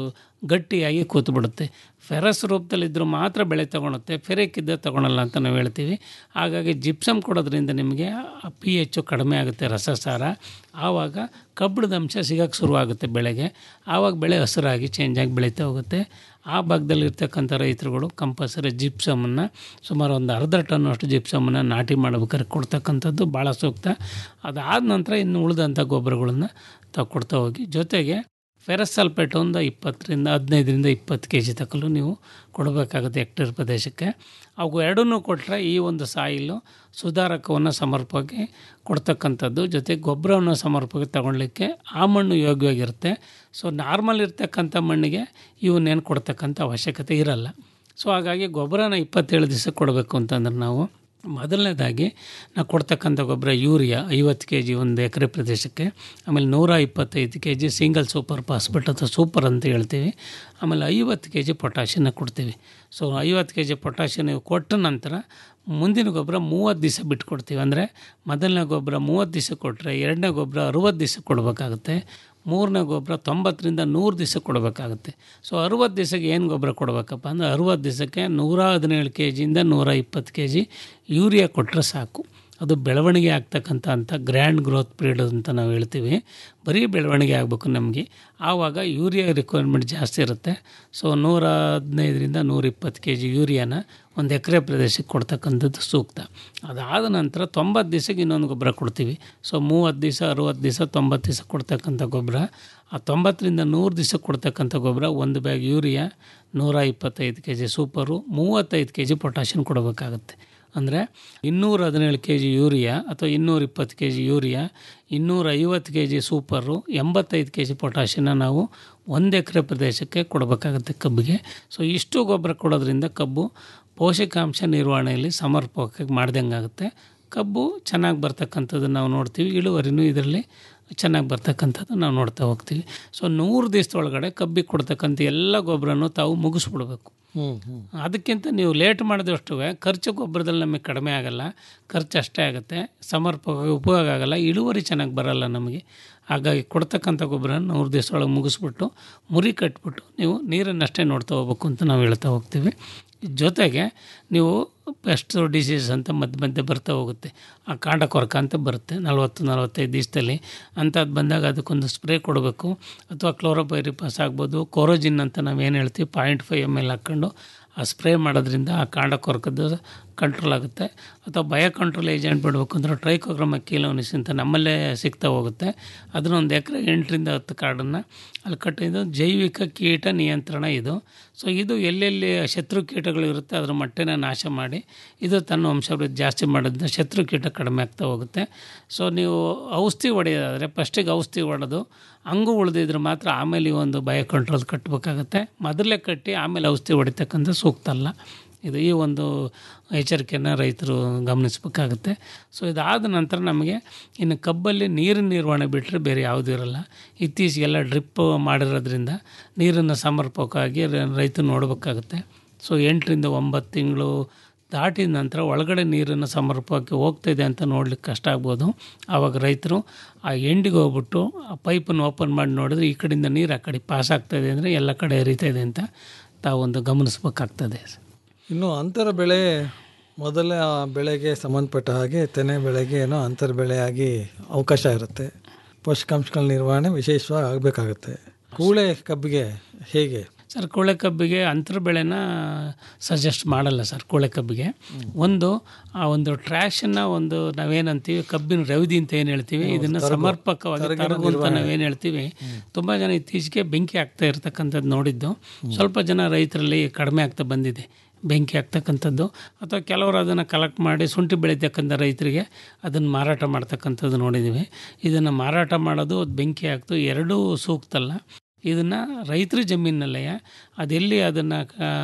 ಗಟ್ಟಿಯಾಗಿ ಕೂತ್ಬಿಡುತ್ತೆ ಫೆರಸ್ ರೂಪದಲ್ಲಿದ್ದರೂ ಮಾತ್ರ ಬೆಳೆ ತೊಗೊಳುತ್ತೆ ಫೆರಿಕ್ ಇದ್ದರೆ ತೊಗೊಳಲ್ಲ ಅಂತ ನಾವು ಹೇಳ್ತೀವಿ ಹಾಗಾಗಿ ಜಿಪ್ಸಮ್ ಕೊಡೋದ್ರಿಂದ ನಿಮಗೆ ಪಿ ಎಚ್ಚು ಕಡಿಮೆ ಆಗುತ್ತೆ ರಸಸಾರ ಆವಾಗ ಕಬ್ಬಿಣದ ಅಂಶ ಸಿಗೋಕ್ಕೆ ಶುರುವಾಗುತ್ತೆ ಬೆಳೆಗೆ ಆವಾಗ ಬೆಳೆ ಹಸಿರಾಗಿ ಚೇಂಜ್ ಆಗಿ ಬೆಳೀತಾ ಹೋಗುತ್ತೆ ಆ ಭಾಗದಲ್ಲಿರ್ತಕ್ಕಂಥ ರೈತರುಗಳು ಕಂಪಲ್ಸರಿ ಜಿಪ್ಸಮನ್ನು ಸುಮಾರು ಒಂದು ಅರ್ಧ ಟನ್ ಅಷ್ಟು ಜಿಪ್ಸಮನ್ನು ನಾಟಿ ಮಾಡ್ಬೇಕಾದ್ರೆ ಕೊಡ್ತಕ್ಕಂಥದ್ದು ಭಾಳ ಸೂಕ್ತ ಅದಾದ ನಂತರ ಇನ್ನು ಉಳಿದಂಥ ಗೊಬ್ಬರಗಳನ್ನು ತಾವು ಕೊಡ್ತಾ ಹೋಗಿ ಜೊತೆಗೆ ಫೆರಸ್ ಸಲ್ಫೇಟ್ ಒಂದು ಇಪ್ಪತ್ತರಿಂದ ಹದಿನೈದರಿಂದ ಇಪ್ಪತ್ತು ಕೆ ಜಿ ತಕ್ಕಲು ನೀವು ಕೊಡಬೇಕಾಗುತ್ತೆ ಹೆಕ್ಟೇರ್ ಪ್ರದೇಶಕ್ಕೆ ಅವು ಎರಡನ್ನೂ ಕೊಟ್ಟರೆ ಈ ಒಂದು ಸಾಯಿಲು ಸುಧಾರಕವನ್ನು ಸಮರ್ಪವಾಗಿ ಕೊಡ್ತಕ್ಕಂಥದ್ದು ಜೊತೆ ಗೊಬ್ಬರವನ್ನು ಸಮರ್ಪವಾಗಿ ತಗೊಳ್ಳಿಕ್ಕೆ ಆ ಮಣ್ಣು ಯೋಗ್ಯವಾಗಿರುತ್ತೆ ಸೊ ನಾರ್ಮಲ್ ಇರ್ತಕ್ಕಂಥ ಮಣ್ಣಿಗೆ ಇವನ್ನೇನು ಕೊಡ್ತಕ್ಕಂಥ ಅವಶ್ಯಕತೆ ಇರಲ್ಲ ಸೊ ಹಾಗಾಗಿ ಗೊಬ್ಬರನ ಇಪ್ಪತ್ತೇಳು ದಿವಸ ಕೊಡಬೇಕು ಅಂತಂದ್ರೆ ನಾವು ಮೊದಲನೇದಾಗಿ ನಾವು ಕೊಡ್ತಕ್ಕಂಥ ಗೊಬ್ಬರ ಯೂರಿಯಾ ಐವತ್ತು ಕೆ ಜಿ ಒಂದು ಎಕರೆ ಪ್ರದೇಶಕ್ಕೆ ಆಮೇಲೆ ನೂರ ಇಪ್ಪತ್ತೈದು K G single super phosphate ಅಥವಾ ಸೂಪರ್ ಅಂತ ಹೇಳ್ತೀವಿ ಆಮೇಲೆ ಐವತ್ತು ಕೆ ಜಿ ಪೊಟ್ಯಾಷಿಯನ್ನ ಕೊಡ್ತೀವಿ ಸೊ ಐವತ್ತು ಕೆ ಜಿ ಪೊಟ್ಯಾಷಿಯ ನೀವು ಕೊಟ್ಟ ನಂತರ ಮುಂದಿನ ಗೊಬ್ಬರ ಮೂವತ್ತು ದಿವಸ ಬಿಟ್ಟು ಕೊಡ್ತೀವಿ ಅಂದರೆ ಮೊದಲನೇ ಗೊಬ್ಬರ ಮೂವತ್ತು ದಿವಸ ಕೊಟ್ಟರೆ ಎರಡನೇ ಗೊಬ್ಬರ ಅರುವತ್ತು ದಿವಸ ಕೊಡಬೇಕಾಗುತ್ತೆ ಮೂರನೇ ಗೊಬ್ಬರ ತೊಂಬತ್ತರಿಂದ ನೂರು ದಿವಸ ಕೊಡಬೇಕಾಗುತ್ತೆ ಸೊ ಅರುವತ್ತು ದಿವಸಕ್ಕೆ ಏನು ಗೊಬ್ಬರ ಕೊಡಬೇಕಪ್ಪ ಅಂದರೆ ಅರುವತ್ತು ದಿವಸಕ್ಕೆ ನೂರ ಹದಿನೇಳು ಕೆ ಜಿಯಿಂದ ನೂರ ಇಪ್ಪತ್ತು ಕೆ ಜಿ ಯೂರಿಯಾ ಕೊಟ್ಟರೆ ಸಾಕು ಅದು ಬೆಳವಣಿಗೆ ಆಗ್ತಕ್ಕಂಥ ಅಂತ ಗ್ರ್ಯಾಂಡ್ ಗ್ರೋತ್ ಪೀರಿಯಡ್ ಅಂತ ನಾವು ಹೇಳ್ತೀವಿ ಬರೀ ಬೆಳವಣಿಗೆ ಆಗಬೇಕು ನಮಗೆ ಆವಾಗ ಯೂರಿಯಾ ರಿಕ್ವೈರ್ಮೆಂಟ್ ಜಾಸ್ತಿ ಇರುತ್ತೆ ಸೊ ನೂರ ಹದಿನೈದರಿಂದ ನೂರ ಇಪ್ಪತ್ತು ಕೆ ಜಿ ಯೂರಿಯಾನ ಒಂದು ಎಕರೆ ಪ್ರದೇಶಕ್ಕೆ ಕೊಡ್ತಕ್ಕಂಥದ್ದು ಸೂಕ್ತ ಅದಾದ ನಂತರ ತೊಂಬತ್ತು ದಿವಸಕ್ಕೆ ಇನ್ನೊಂದು ಗೊಬ್ಬರ ಕೊಡ್ತೀವಿ ಸೊ ಮೂವತ್ತು ದಿವಸ ಅರುವತ್ತು ದಿವಸ ತೊಂಬತ್ತು ದಿವಸ ಕೊಡ್ತಕ್ಕಂಥ ಗೊಬ್ಬರ ಆ ತೊಂಬತ್ತರಿಂದ ನೂರು ದಿವಸ ಕೊಡ್ತಕ್ಕಂಥ ಗೊಬ್ಬರ ಒಂದು ಬ್ಯಾಗ್ ಯೂರಿಯಾ ನೂರ ಇಪ್ಪತ್ತೈದು ಕೆ ಜಿ ಸೂಪರು ಮೂವತ್ತೈದು ಕೆ ಜಿ ಪೊಟ್ಯಾಷಿಯನ್ ಕೊಡಬೇಕಾಗುತ್ತೆ ಅಂದರೆ ಇನ್ನೂರ ಹದಿನೇಳು ಕೆ ಜಿ ಯೂರಿಯಾ ಅಥವಾ ಇನ್ನೂರ ಇಪ್ಪತ್ತು ಕೆ ಜಿ ಯೂರಿಯಾ ಇನ್ನೂರ ಐವತ್ತು ಕೆ ಜಿ ಸೂಪರು ಎಂಬತ್ತೈದು ಕೆ ಜಿ ಪೊಟ್ಯಾಷಿಯನ್ನ ನಾವು ಒಂದು ಎಕರೆ ಪ್ರದೇಶಕ್ಕೆ ಕೊಡಬೇಕಾಗುತ್ತೆ ಕಬ್ಬಿಗೆ ಸೊ ಇಷ್ಟು ಗೊಬ್ಬರ ಕೊಡೋದ್ರಿಂದ ಕಬ್ಬು ಪೋಷಕಾಂಶ ನಿರ್ವಹಣೆಯಲ್ಲಿ ಸಮರ್ಪಕವಾಗಿ ಮಾಡ್ದಂಗಾಗುತ್ತೆ ಕಬ್ಬು ಚೆನ್ನಾಗಿ ಬರ್ತಕ್ಕಂಥದ್ದು ನಾವು ನೋಡ್ತೀವಿ ಇಳುವರಿನೂ ಇದರಲ್ಲಿ ಚೆನ್ನಾಗಿ ಬರ್ತಕ್ಕಂಥದ್ದು ನಾವು ನೋಡ್ತಾ ಹೋಗ್ತೀವಿ ಸೊ ನೂರು ದಿವಸದೊಳಗಡೆ ಕಬ್ಬಿಗೆ ಕೊಡ್ತಕ್ಕಂಥ ಎಲ್ಲ ಗೊಬ್ಬರನೂ ತಾವು ಮುಗಿಸ್ಬಿಡ್ಬೇಕು ಹ್ಞೂ ಹ್ಞೂ ಅದಕ್ಕಿಂತ ನೀವು ಲೇಟ್ ಮಾಡಿದಷ್ಟು ಖರ್ಚು ಗೊಬ್ಬರದಲ್ಲಿ ನಮಗೆ ಕಡಿಮೆ ಆಗಲ್ಲ ಖರ್ಚು ಅಷ್ಟೇ ಆಗುತ್ತೆ ಸಮರ್ಪಕವಾಗಿ ಉಪಯೋಗ ಆಗಲ್ಲ ಇಳುವರಿ ಚೆನ್ನಾಗಿ ಬರಲ್ಲ ನಮಗೆ ಹಾಗಾಗಿ ಕೊಡ್ತಕ್ಕಂಥ ಗೊಬ್ಬರ ನೂರು ದಿವಸ ಒಳಗೆ ಮುಗಿಸ್ಬಿಟ್ಟು ಮುರಿ ಕಟ್ಬಿಟ್ಟು ನೀವು ನೀರನ್ನಷ್ಟೇ ನೋಡ್ತಾ ಹೋಗ್ಬೇಕು ಅಂತ ನಾವು ಹೇಳ್ತಾ ಹೋಗ್ತೀವಿ ಜೊತೆಗೆ ನೀವು ಪೆಸ್ಟ್ ಡಿಸೀಸ್ ಅಂತ ಮಧ್ಯೆ ಮಧ್ಯೆ ಬರ್ತಾ ಹೋಗುತ್ತೆ ಆ ಕಾಂಡ ಕೊರಕ ಅಂತ ಬರುತ್ತೆ ನಲ್ವತ್ತು ನಲ್ವತ್ತೈದು ದಿವಸದಲ್ಲಿ ಅಂಥದ್ದು ಬಂದಾಗ ಅದಕ್ಕೊಂದು ಸ್ಪ್ರೇ ಕೊಡಬೇಕು ಅಥವಾ ಕ್ಲೋರೋಪೈರಿಪಾಸ್ ಆಗ್ಬೋದು ಕೊರೋಜಿನ್ ಅಂತ ನಾವು ಏನು ಹೇಳ್ತೀವಿ ಪಾಯಿಂಟ್ ಫೈವ್ ಎಮ್ ಎಲ್ ಹಾಕ್ಕೊಂಡು ಆ ಸ್ಪ್ರೇ ಮಾಡೋದ್ರಿಂದ ಆ ಕಾಂಡ ಕೊರಕದ್ದು ಕಂಟ್ರೋಲ್ ಆಗುತ್ತೆ ಅಥವಾ ಬಯೋ ಕಂಟ್ರೋಲ್ ಏಜೆಂಟ್ ಬಿಡಬೇಕು ಅಂದ್ರೆ ಟ್ರೈಕೋಗ್ರಾಮ ಕೀಲೋನಿಸ್ ಅಂತ ನಮ್ಮಲ್ಲೇ ಸಿಗ್ತಾ ಹೋಗುತ್ತೆ ಅದನ್ನ ಒಂದು ಎಕರೆ ಎಂಟರಿಂದ ಹತ್ತು ಕಾರ್ಡನ್ನು ಅಲ್ಲಿ ಕಟ್ಟಿದ್ದು ಜೈವಿಕ ಕೀಟ ನಿಯಂತ್ರಣ ಇದು ಸೊ ಇದು ಎಲ್ಲೆಲ್ಲಿ ಶತ್ರು ಕೀಟಗಳು ಇರುತ್ತೆ ಅದರ ಮಟ್ಟನ ನಾಶ ಮಾಡಿ ಇದು ತನ್ನ ವಂಶವೃದ್ಧಿ ಜಾಸ್ತಿ ಮಾಡೋದ್ರಿಂದ ಶತ್ರು ಕೀಟ ಕಡಿಮೆ ಆಗ್ತಾ ಹೋಗುತ್ತೆ ಸೊ ನೀವು ಔಷಧಿ ಹೊಡೆಯೋದಾದರೆ ಫಸ್ಟಿಗೆ ಔಷಧಿ ಹೊಡೆದು ಹಂಗೂ ಉಳಿದಿದ್ರೆ ಮಾತ್ರ ಆಮೇಲೆ ಈ ಒಂದು ಬಯೋ ಕಂಟ್ರೋಲ್ ಕಟ್ಟಬೇಕಾಗತ್ತೆ ಮೊದಲೇ ಕಟ್ಟಿ ಆಮೇಲೆ ಔಷಧಿ ಹೊಡಿತಕ್ಕಂಥ ಸೂಕ್ತ ಅಲ್ಲ ಇದು ಈ ಒಂದು ಎಚ್ಚರಿಕೆಯನ್ನು ರೈತರು ಗಮನಿಸಬೇಕಾಗುತ್ತೆ ಸೊ ಇದಾದ ನಂತರ ನಮಗೆ ಇನ್ನು ಕಬ್ಬಲ್ಲಿ ನೀರಿನ ನಿರ್ವಹಣೆ ಬಿಟ್ಟರೆ ಬೇರೆ ಯಾವುದೂ ಇರಲ್ಲ ಇತ್ತೀಚೆಗೆಲ್ಲ ಡ್ರಿಪ್ ಮಾಡಿರೋದ್ರಿಂದ ನೀರನ್ನು ಸಮರ್ಪಕವಾಗಿ ರೈತರು ನೋಡಬೇಕಾಗುತ್ತೆ ಸೊ ಎಂಟರಿಂದ ಒಂಬತ್ತು ತಿಂಗಳು ದಾಟಿದ ನಂತರ ಒಳಗಡೆ ನೀರನ್ನು ಸಮರ್ಪಕವಾಗಿ ಹೋಗ್ತಾಯಿದೆ ಅಂತ ನೋಡ್ಲಿಕ್ಕೆ ಕಷ್ಟ ಆಗ್ಬೋದು ಆವಾಗ ರೈತರು ಆ ಎಂಡಿಗೆ ಹೋಗ್ಬಿಟ್ಟು ಆ ಪೈಪನ್ನು ಓಪನ್ ಮಾಡಿ ನೋಡಿದ್ರೆ ಈ ಕಡೆಯಿಂದ ನೀರು ಆ ಕಡೆ ಪಾಸ್ ಆಗ್ತಾಯಿದೆ ಅಂದರೆ ಎಲ್ಲ ಕಡೆ ಹರಿತಾ ಇದೆ ಅಂತ ತಾವೊಂದು ಗಮನಿಸ್ಬೇಕಾಗ್ತದೆ ಇನ್ನು ಅಂತರ ಬೆಳೆ ಮೊದಲ ಬೆಳೆಗೆ ಸಂಬಂಧಪಟ್ಟ ಹಾಗೆ ತೆನೆ ಬೆಳೆಗೆ ಏನೋ ಅಂತರ ಬೆಳೆಯಾಗಿ ಅವಕಾಶ ಇರುತ್ತೆ ಪೋಷಕಾಂಶಗಳ ನಿರ್ವಹಣೆ ವಿಶೇಷವಾಗಿ ಆಗಬೇಕಾಗುತ್ತೆ ಕೂಳೆ ಕಬ್ಬಿಗೆ ಹೇಗೆ ಸರ್ ಕೋಳೆ ಕಬ್ಬಿಗೆ ಅಂತರ ಬೆಳೆನ ಸಜೆಸ್ಟ್ ಮಾಡಲ್ಲ ಸರ್ ಕೋಳೆ ಕಬ್ಬಿಗೆ ಒಂದು ಆ ಒಂದು ಟ್ರ್ಯಾಶನ್ನ ಒಂದು ನಾವೇನಂತೀವಿ ಕಬ್ಬಿನ ರವದಿ ಅಂತ ಏನು ಹೇಳ್ತೀವಿ ಇದನ್ನು ಸಮರ್ಪಕವಾಗಿ ತರಗು ಅಂತ ನಾವೇನು ಹೇಳ್ತೀವಿ ತುಂಬ ಜನ ಇತ್ತೀಚೆಗೆ ಬೆಂಕಿ ಆಗ್ತಾ ಇರ್ತಕ್ಕಂಥದ್ದು ನೋಡಿದ್ದು ಸ್ವಲ್ಪ ಜನ ರೈತರಲ್ಲಿ ಕಡಿಮೆ ಆಗ್ತಾ ಬಂದಿದೆ ಬೆಂಕಿ ಆಗ್ತಕ್ಕಂಥದ್ದು ಅಥವಾ ಕೆಲವರು ಅದನ್ನು ಕಲೆಕ್ಟ್ ಮಾಡಿ ಶುಂಠಿ ಬೆಳೀತಕ್ಕಂಥ ರೈತರಿಗೆ ಅದನ್ನು ಮಾರಾಟ ಮಾಡ್ತಕ್ಕಂಥದ್ದು ನೋಡಿದ್ದೀವಿ ಇದನ್ನು ಮಾರಾಟ ಮಾಡೋದು ಅದು ಬೆಂಕಿ ಆಗ್ತು ಎರಡೂ ಸೂಕ್ತ ಅಲ್ಲ ಇದನ್ನು ರೈತರ ಜಮೀನಲ್ಲೇ ಅದೆಲ್ಲಿ ಅದನ್ನು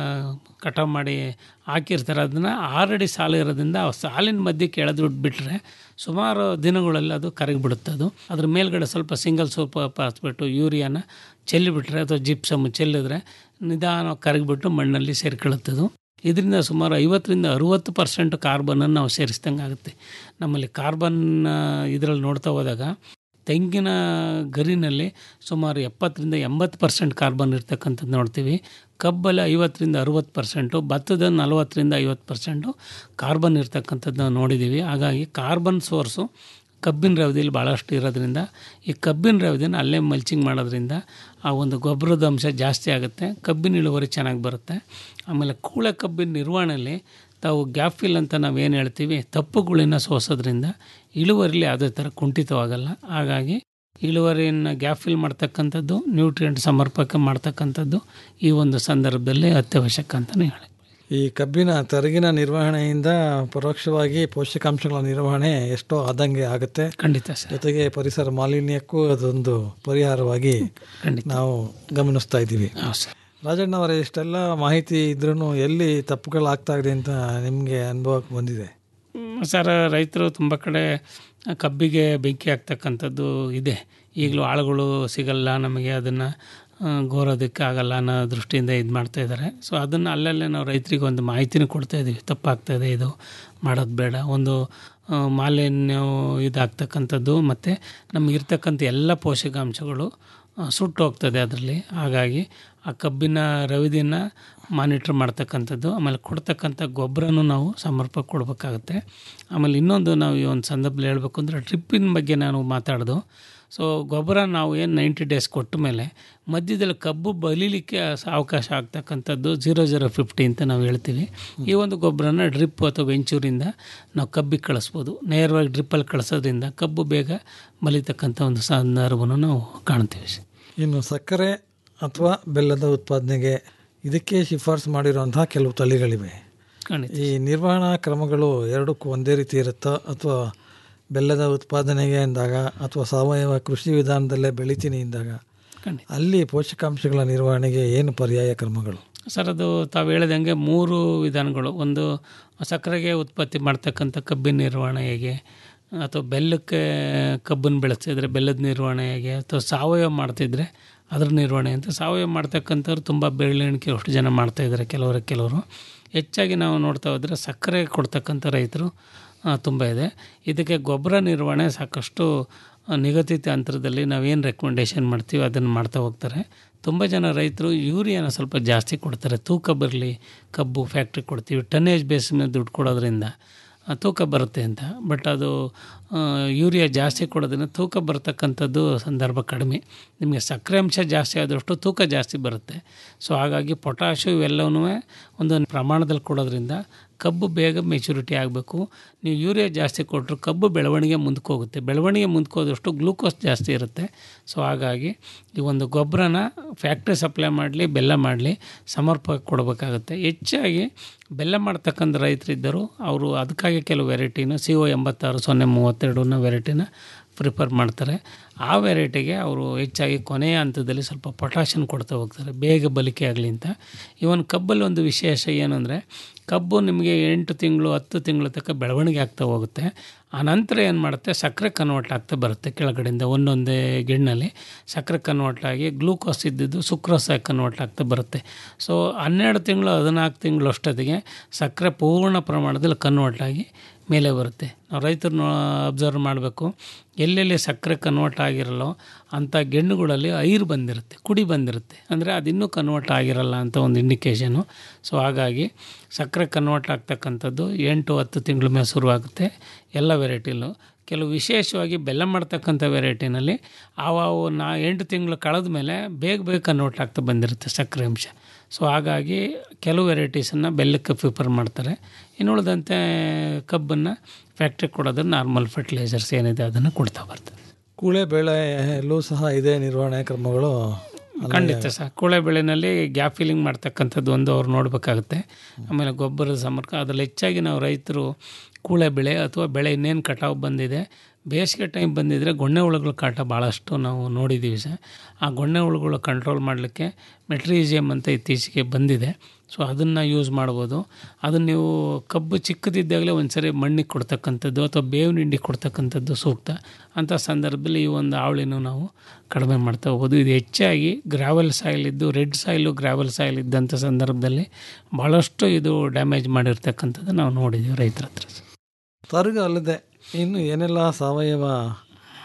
ಕಟಾವು ಮಾಡಿ ಹಾಕಿರ್ತಾರೆ ಅದನ್ನು ಆರಡಿ ಸಾಲು ಇರೋದ್ರಿಂದ ಆ ಸಾಲಿನ ಮಧ್ಯೆ ಕೆಳೆದು ಬಿಟ್ಟರೆ ಸುಮಾರು ದಿನಗಳಲ್ಲಿ ಅದು ಕರಗಿಬಿಡುತ್ತೆ ಅದು ಅದ್ರ ಮೇಲ್ಗಡೆ ಸ್ವಲ್ಪ ಸಿಂಗಲ್ ಸೋಪ್ ಹಾಸ್ಬಿಟ್ಟು ಯೂರಿಯಾನ ಚೆಲ್ಲಿಬಿಟ್ರೆ ಅಥವಾ ಜಿಪ್ಸಮ್ ಚೆಲ್ಲಿದ್ರೆ ನಿಧಾನ ಕರಗಿಬಿಟ್ಟು ಮಣ್ಣಲ್ಲಿ ಸೇರ್ಕೊಳ್ಳುತ್ತದು ಇದರಿಂದ ಸುಮಾರು ಐವತ್ತರಿಂದ ಅರುವತ್ತು ಪರ್ಸೆಂಟ್ ಕಾರ್ಬನನ್ನು ನಾವು ಸೇರಿಸ್ದಂಗೆ ಆಗುತ್ತೆ ನಮ್ಮಲ್ಲಿ ಕಾರ್ಬನ್ ಇದರಲ್ಲಿ ನೋಡ್ತಾ ಹೋದಾಗ ತೆಂಗಿನ ಗರಿನಲ್ಲಿ ಸುಮಾರು ಎಪ್ಪತ್ತರಿಂದ ಎಂಬತ್ತು ಪರ್ಸೆಂಟ್ ಕಾರ್ಬನ್ ಇರ್ತಕ್ಕಂಥದ್ದು ನೋಡ್ತೀವಿ ಕಬ್ಬಲ್ಲಿ ಐವತ್ತರಿಂದ ಅರುವತ್ತು ಪರ್ಸೆಂಟು ಭತ್ತದ ನಲವತ್ತರಿಂದ ಐವತ್ತು ಪರ್ಸೆಂಟು ಕಾರ್ಬನ್ ಇರ್ತಕ್ಕಂಥದ್ದು ನಾವು ನೋಡಿದ್ದೀವಿ ಹಾಗಾಗಿ ಕಾರ್ಬನ್ ಸೋರ್ಸು ಕಬ್ಬಿನ ರವದಿಲಿ ಭಾಳಷ್ಟು ಇರೋದ್ರಿಂದ ಈ ಕಬ್ಬಿನ ರವದಿನ ಅಲ್ಲೇ ಮಲ್ಚಿಂಗ್ ಮಾಡೋದ್ರಿಂದ ಆ ಒಂದು ಗೊಬ್ಬರದ ಅಂಶ ಜಾಸ್ತಿ ಆಗುತ್ತೆ ಕಬ್ಬಿನ ಇಳುವರಿ ಚೆನ್ನಾಗಿ ಬರುತ್ತೆ ಆಮೇಲೆ ಕೂಳೆ ಕಬ್ಬಿನ ನಿರ್ವಹಣೆಯಲ್ಲಿ ತಾವು ಗ್ಯಾಪ್ ಫಿಲ್ ಅಂತ ನಾವು ಏನು ಹೇಳ್ತೀವಿ ತಪ್ಪುಗಳಿನ ಸೋಸೋದ್ರಿಂದ ಇಳುವರಿಲಿ ಯಾವುದೇ ಥರ ಕುಂಠಿತವಾಗಲ್ಲ ಹಾಗಾಗಿ ಇಳುವರಿಯನ್ನು ಗ್ಯಾಪ್ ಫಿಲ್ ಮಾಡ್ತಕ್ಕಂಥದ್ದು ನ್ಯೂಟ್ರಿಯೆಂಟ್ ಸಮರ್ಪಕ ಮಾಡ್ತಕ್ಕಂಥದ್ದು ಈ ಒಂದು ಸಂದರ್ಭದಲ್ಲಿ ಅತ್ಯವಶ್ಯಕ ಅಂತಲೇ ಹೇಳಿ ಈ ಕಬ್ಬಿನ ತರಗಿನ ನಿರ್ವಹಣೆಯಿಂದ ಪರೋಕ್ಷವಾಗಿ ಪೋಷಕಾಂಶಗಳ ನಿರ್ವಹಣೆ ಎಷ್ಟೋ ಆದಂಗೆ ಆಗುತ್ತೆ ಖಂಡಿತ ಸರ್ ಜೊತೆಗೆ ಪರಿಸರ ಮಾಲಿನ್ಯಕ್ಕೂ ಅದೊಂದು ಪರಿಹಾರವಾಗಿ ನಾವು ಗಮನಿಸ್ತಾ ಇದ್ದೀವಿ ಹೌದು ಸರ್ ರಾಜಣ್ಣ ಅವರೇ ಇಷ್ಟೆಲ್ಲ ಮಾಹಿತಿ ಇದ್ರೂ ಎಲ್ಲಿ ತಪ್ಪುಗಳಾಗ್ತಾ ಇದೆ ಅಂತ ನಿಮಗೆ ಅನುಭವಕ್ಕೆ ಬಂದಿದೆ ಹ್ಮ್, ಸರ್ ರೈತರು ತುಂಬ ಕಡೆ ಕಬ್ಬಿಗೆ ಬೆಂಕಿ ಹಾಕ್ತಕ್ಕಂಥದ್ದು ಇದೆ ಈಗಲೂ ಆಳುಗಳು ಸಿಗಲ್ಲ ನಮಗೆ ಅದನ್ನು ಗೋರೋದಕ್ಕೆ ಆಗಲ್ಲ ಅನ್ನೋ ದೃಷ್ಟಿಯಿಂದ ಇದು ಮಾಡ್ತಾ ಇದ್ದಾರೆ ಸೊ ಅದನ್ನು ಅಲ್ಲಲ್ಲೇ ನಾವು ರೈತರಿಗೆ ಒಂದು ಮಾಹಿತಿನೂ ಕೊಡ್ತಾ ಇದ್ದೀವಿ ತಪ್ಪಾಗ್ತಾಯಿದೆ ಇದು ಮಾಡೋದು ಬೇಡ ಒಂದು ಆ, ಮಾಲಿನ್ಯ ಇದಾಗ್ತಕ್ಕಂಥದ್ದು ಮತ್ತು ನಮಗಿರ್ತಕ್ಕಂಥ ಎಲ್ಲ ಪೋಷಕಾಂಶಗಳು ಆ, ಸುಟ್ಟು ಹೋಗ್ತದೆ ಅದರಲ್ಲಿ ಹಾಗಾಗಿ ಆ ಕಬ್ಬಿನ ರವಿದಿನ ಮಾನಿಟ್ರ್ ಮಾಡ್ತಕ್ಕಂಥದ್ದು ಆಮೇಲೆ ಕೊಡ್ತಕ್ಕಂಥ ಗೊಬ್ಬರನೂ ನಾವು ಸಮರ್ಪಕ ಕೊಡಬೇಕಾಗತ್ತೆ ಆಮೇಲೆ ಇನ್ನೊಂದು ನಾವು ಈ ಒಂದು ಸಂದರ್ಭದಲ್ಲಿ ಹೇಳಬೇಕು ಅಂದರೆ ಟ್ರಿಪ್ಪಿನ ಬಗ್ಗೆ ನಾನು ಮಾತಾಡೋದು ಸೊ ಗೊಬ್ಬರ ನಾವು ಏನು ನೈಂಟಿ ಡೇಸ್ ಕೊಟ್ಟ ಮೇಲೆ ಮಧ್ಯದಲ್ಲಿ ಕಬ್ಬು ಬಲಿಲಿಕ್ಕೆ ಸ- ಅವಕಾಶ ಆಗ್ತಕ್ಕಂಥದ್ದು ಜೀರೋ ಜೀರೋ ಫಿಫ್ಟಿ ಅಂತ ನಾವು ಹೇಳ್ತೀವಿ ಈ ಒಂದು ಗೊಬ್ಬರನ ಡ್ರಿಪ್ ಅಥವಾ ವೆಂಚೂರಿಂದ ನಾವು ಕಬ್ಬಿಗೆ ಕಳಿಸ್ಬೋದು ನೇರವಾಗಿ ಡ್ರಿಪ್ಪಲ್ಲಿ ಕಳಿಸೋದ್ರಿಂದ ಕಬ್ಬು ಬೇಗ ಬಲಿತಕ್ಕಂಥ ಒಂದು ಸಂದರ್ಭವನ್ನು ನಾವು ಕಾಣ್ತೀವಿ ಇನ್ನು ಸಕ್ಕರೆ ಅಥವಾ ಬೆಲ್ಲದ ಉತ್ಪಾದನೆಗೆ ಇದಕ್ಕೆ ಶಿಫಾರಸು ಮಾಡಿರುವಂತಹ ಕೆಲವು ತಳಿಗಳಿವೆ ಖಂಡಿತ ಈ ನಿರ್ವಹಣಾ ಕ್ರಮಗಳು ಎರಡಕ್ಕೂ ಒಂದೇ ರೀತಿ ಇರುತ್ತಾ ಅಥವಾ ಬೆಲ್ಲದ ಉತ್ಪಾದನೆಗೆ ಅಂದಾಗ ಅಥವಾ ಸಾವಯವ ಕೃಷಿ ವಿಧಾನದಲ್ಲೇ ಬೆಳಿತೀನಿ ಎಂದಾಗ ಖಂಡಿತ ಅಲ್ಲಿ ಪೋಷಕಾಂಶಗಳ ನಿರ್ವಹಣೆಗೆ ಏನು ಪರ್ಯಾಯ ಕ್ರಮಗಳು ಸರ್ ಅದು ತಾವು ಹೇಳಿದಂಗೆ ಮೂರು ವಿಧಾನಗಳು ಒಂದು ಸಕ್ಕರೆಗೆ ಉತ್ಪತ್ತಿ ಮಾಡ್ತಕ್ಕಂಥ ಕಬ್ಬಿನ ನಿರ್ವಹಣೆ ಹೇಗೆ ಅಥವಾ ಬೆಲ್ಲಕ್ಕೆ ಕಬ್ಬನ್ನು ಬೆಳೆಸ್ತಿದ್ರೆ ಬೆಲ್ಲದ ನಿರ್ವಹಣೆ ಹೇಗೆ ಅಥವಾ ಸಾವಯವ ಮಾಡ್ತಿದ್ರೆ ಅದ್ರ ನಿರ್ವಹಣೆ ಅಂತ ಸಾವಯವ ಮಾಡ್ತಕ್ಕಂಥವ್ರು ತುಂಬ ಬೆರಳೆಣಿಕೆ ಅಷ್ಟು ಜನ ಮಾಡ್ತಾಯಿದ್ದಾರೆ ಕೆಲವರು ಕೆಲವರು ಹೆಚ್ಚಾಗಿ ನಾವು ನೋಡ್ತಾ ಹೋದರೆ ಸಕ್ಕರೆ ಕೊಡ್ತಕ್ಕಂಥ ರೈತರು ತುಂಬ ಇದೆ ಇದಕ್ಕೆ ಗೊಬ್ಬರ ನಿರ್ವಹಣೆ ಸಾಕಷ್ಟು ಆ, ನಿಗದಿತ ಅಂತರದಲ್ಲಿ ನಾವೇನು ರೆಕಮೆಂಡೇಷನ್ ಮಾಡ್ತೀವಿ ಅದನ್ನು ಮಾಡ್ತಾ ಹೋಗ್ತಾರೆ ತುಂಬ ಜನ ರೈತರು ಯೂರಿಯಾನ ಸ್ವಲ್ಪ ಜಾಸ್ತಿ ಕೊಡ್ತಾರೆ ತೂಕ ಬರಲಿ ಕಬ್ಬು ಫ್ಯಾಕ್ಟ್ರಿ ಕೊಡ್ತೀವಿ ಟನ್ನೇಜ್ ಬೇಸ್ ಮೇಲೆ ದುಡ್ಡು ಕೊಡೋದ್ರಿಂದ ಆ, ತೂಕ ಬರುತ್ತೆ ಅಂತ ಬಟ್ ಅದು ಆ, ಯೂರಿಯಾ ಜಾಸ್ತಿ ಕೊಡೋದ್ರಿಂದ ತೂಕ ಬರ್ತಕ್ಕಂಥದ್ದು ಸಂದರ್ಭ ಕಡಿಮೆ ನಿಮಗೆ ಸಕ್ಕರೆ ಅಂಶ ಜಾಸ್ತಿ ಆದಷ್ಟು ತೂಕ ಜಾಸ್ತಿ ಬರುತ್ತೆ ಸೊ ಹಾಗಾಗಿ ಪೊಟ್ಯಾಶು ಇವೆಲ್ಲವೂ ಒಂದು ಪ್ರಮಾಣದಲ್ಲಿ ಕೊಡೋದ್ರಿಂದ ಕಬ್ಬು ಬೇಗ ಮೆಚುರಿಟಿ ಆಗಬೇಕು ನೀವು ಯೂರಿಯಾ ಜಾಸ್ತಿ ಕೊಟ್ಟರು ಕಬ್ಬು ಬೆಳವಣಿಗೆ ಮುಂದಕ್ಕೆ ಹೋಗುತ್ತೆ ಬೆಳವಣಿಗೆ ಮುಂದಕ್ಕೆ ಹೋದಷ್ಟು ಗ್ಲೂಕೋಸ್ ಜಾಸ್ತಿ ಇರುತ್ತೆ ಸೊ ಹಾಗಾಗಿ ಈ ಒಂದು ಗೊಬ್ಬರನ ಫ್ಯಾಕ್ಟ್ರಿ ಸಪ್ಲೈ ಮಾಡಲಿ ಬೆಲ್ಲ ಮಾಡಲಿ ಸಮರ್ಪಕ ಕೊಡಬೇಕಾಗುತ್ತೆ ಹೆಚ್ಚಾಗಿ ಬೆಲ್ಲ ಮಾಡ್ತಕ್ಕಂಥ ರೈತರಿದ್ದರು ಅವರು ಅದಕ್ಕಾಗಿ ಕೆಲವು ವೆರೈಟಿನ ಸಿ ಒ ಎಂಬತ್ತಾರು ಸೊನ್ನೆ ಮೂವತ್ತೆರಡನ್ನ ವೆರೈಟಿನ ಪ್ರಿಪೇರ್ ಮಾಡ್ತಾರೆ ಆ ವೆರೈಟಿಗೆ ಅವರು ಹೆಚ್ಚಾಗಿ ಕೊನೆಯ ಹಂತದಲ್ಲಿ ಸ್ವಲ್ಪ ಪೊಟ್ಯಾಷನ್ ಕೊಡ್ತಾ ಹೋಗ್ತಾರೆ ಬೇಗ ಬಲಿಕೆ ಆಗಲಿ ಅಂತ ಇವನ್ ಕಬ್ಬಲ್ಲಿ ಒಂದು ವಿಶೇಷ ಏನಂದರೆ ಕಬ್ಬು ನಿಮಗೆ ಎಂಟು ತಿಂಗಳು ಹತ್ತು ತಿಂಗಳ ತನಕ ಬೆಳವಣಿಗೆ ಆಗ್ತಾ ಹೋಗುತ್ತೆ ಆ ನಂತರ ಏನು ಮಾಡುತ್ತೆ ಸಕ್ಕರೆ ಕನ್ವರ್ಟ್ ಆಗ್ತಾ ಬರುತ್ತೆ ಕೆಳಗಡೆಯಿಂದ ಒಂದೊಂದೇ ಗಿಣ್ಣಲ್ಲಿ ಸಕ್ಕರೆ ಕನ್ವರ್ಟ್ ಆಗಿ ಗ್ಲೂಕೋಸ್ ಇದ್ದಿದ್ದು ಸುಕ್ರೋಸ್ ಆಗಿ ಕನ್ವರ್ಟ್ ಆಗ್ತಾ ಬರುತ್ತೆ ಸೊ ಹನ್ನೆರಡು ತಿಂಗಳು ಹದಿನಾಲ್ಕು ತಿಂಗಳು ಅಷ್ಟೊತ್ತಿಗೆ ಸಕ್ಕರೆ ಪೂರ್ಣ ಪ್ರಮಾಣದಲ್ಲಿ ಕನ್ವರ್ಟ್ ಆಗಿ ಮೇಲೆ ಬರುತ್ತೆ ನಾವು ರೈತರು ಅಬ್ಸರ್ವ್ ಮಾಡಬೇಕು ಎಲ್ಲೆಲ್ಲಿ ಸಕ್ಕರೆ ಕನ್ವರ್ಟ್ ಆಗಿರಲ್ಲೋ ಅಂಥ ಗೆಣ್ಣುಗಳಲ್ಲಿ ಐರು ಬಂದಿರುತ್ತೆ ಕುಡಿ ಬಂದಿರುತ್ತೆ ಅಂದರೆ ಅದಿನ್ನೂ ಕನ್ವರ್ಟ್ ಆಗಿರಲ್ಲ ಅಂತ ಒಂದು ಇಂಡಿಕೇಷನು ಸೊ ಹಾಗಾಗಿ ಸಕ್ಕರೆ ಕನ್ವರ್ಟ್ ಆಗ್ತಕ್ಕಂಥದ್ದು ಎಂಟು ಹತ್ತು ತಿಂಗಳ ಮೇಲೆ ಶುರುವಾಗುತ್ತೆ ಎಲ್ಲ ವೆರೈಟಿಲೂ ಕೆಲವು ವಿಶೇಷವಾಗಿ ಬೆಲ್ಲ ಮಾಡ್ತಕ್ಕಂಥ ವೆರೈಟಿನಲ್ಲಿ ಅವು ನಾ ಎಂಟು ತಿಂಗಳು ಕಳೆದ ಮೇಲೆ ಬೇಗ ಬೇಗ ಕನ್ವರ್ಟ್ ಆಗ್ತಾ ಬಂದಿರುತ್ತೆ ಸಕ್ಕರೆ ಅಂಶ ಸೊ ಹಾಗಾಗಿ ಕೆಲವು ವೆರೈಟೀಸನ್ನು ಬೆಲ್ಲಕ್ಕೆ ಪ್ರಿಫರ್ ಮಾಡ್ತಾರೆ ಇನ್ನು ಉಳಿದಂತೆ ಕಬ್ಬನ್ನು ಫ್ಯಾಕ್ಟ್ರಿ ಕೊಡೋದು ನಾರ್ಮಲ್ ಫರ್ಟಿಲೈಸರ್ಸ್ ಏನಿದೆ ಅದನ್ನು ಕೊಡ್ತಾ ಬರ್ತಾರೆ ಕೂಳೆ ಬೆಳೆಯಲ್ಲೂ ಸಹ ಇದೇ ನಿರ್ವಹಣೆ ಕ್ರಮಗಳು ಅಲ್ಲೇ ಖಂಡಿತ ಸರ್ ಕೂಳೆ ಬೆಳೆನಲ್ಲಿ ಗ್ಯಾಪ್ ಫಿಲ್ಲಿಂಗ್ ಮಾಡ್ತಕ್ಕಂಥದ್ದು ಒಂದು ಅವ್ರು ನೋಡಬೇಕಾಗುತ್ತೆ ಆಮೇಲೆ ಗೊಬ್ಬರದ ಸಂಪರ್ಕ ಅದರಲ್ಲಿ ಹೆಚ್ಚಾಗಿ ನಾವು ರೈತರು ಕೂಳೆ ಬೆಳೆ ಅಥವಾ ಬೆಳೆ ಇನ್ನೇನು ಕಟಾವು ಬಂದಿದೆ ಬೇಸಿಗೆ ಟೈಮ್ ಬಂದಿದ್ದರೆ ಗೊಣ್ಣೆ ಹುಳುಗಳ ಕಾಟ ಭಾಳಷ್ಟು ನಾವು ನೋಡಿದ್ದೀವಿ ಸರ್ ಆ ಗೊಣ್ಣೆ ಹುಳುಗಳು ಕಂಟ್ರೋಲ್ ಮಾಡಲಿಕ್ಕೆ ಮೆಟ್ರೀಸಿಯಮ್ ಅಂತ ಇತ್ತೀಚೆಗೆ ಬಂದಿದೆ ಸೊ ಅದನ್ನು ಯೂಸ್ ಮಾಡ್ಬೋದು ಅದನ್ನು ನೀವು ಕಬ್ಬು ಚಿಕ್ಕದಿದ್ದಾಗಲೇ ಒಂದು ಸರಿ ಮಣ್ಣಿಗೆ ಕೊಡ್ತಕ್ಕಂಥದ್ದು ಅಥವಾ ಬೇವಿನ ಹಿಂಡಿ ಕೊಡ್ತಕ್ಕಂಥದ್ದು ಸೂಕ್ತ ಅಂಥ ಸಂದರ್ಭದಲ್ಲಿ ಈ ಒಂದು ಆವಳಿನೂ ನಾವು ಕಡಿಮೆ ಮಾಡ್ತಾ ಹೋಗ್ಬೋದು ಇದು ಹೆಚ್ಚಾಗಿ ಗ್ರಾವೆಲ್ ಸಾಯಿಲ್ ಇದ್ದು ರೆಡ್ ಸಾಯಿಲು ಗ್ರಾವೆಲ್ ಸಾಯಿಲ್ ಇದ್ದಂಥ ಸಂದರ್ಭದಲ್ಲಿ ಭಾಳಷ್ಟು ಇದು ಡ್ಯಾಮೇಜ್ ಮಾಡಿರ್ತಕ್ಕಂಥದ್ದು ನಾವು ನೋಡಿದ್ದೀವಿ ರೈತರ ಹತ್ರ ತರ್ಗ ಅಲ್ಲದೆ ಇನ್ನು ಏನೆಲ್ಲ ಸಾವಯವ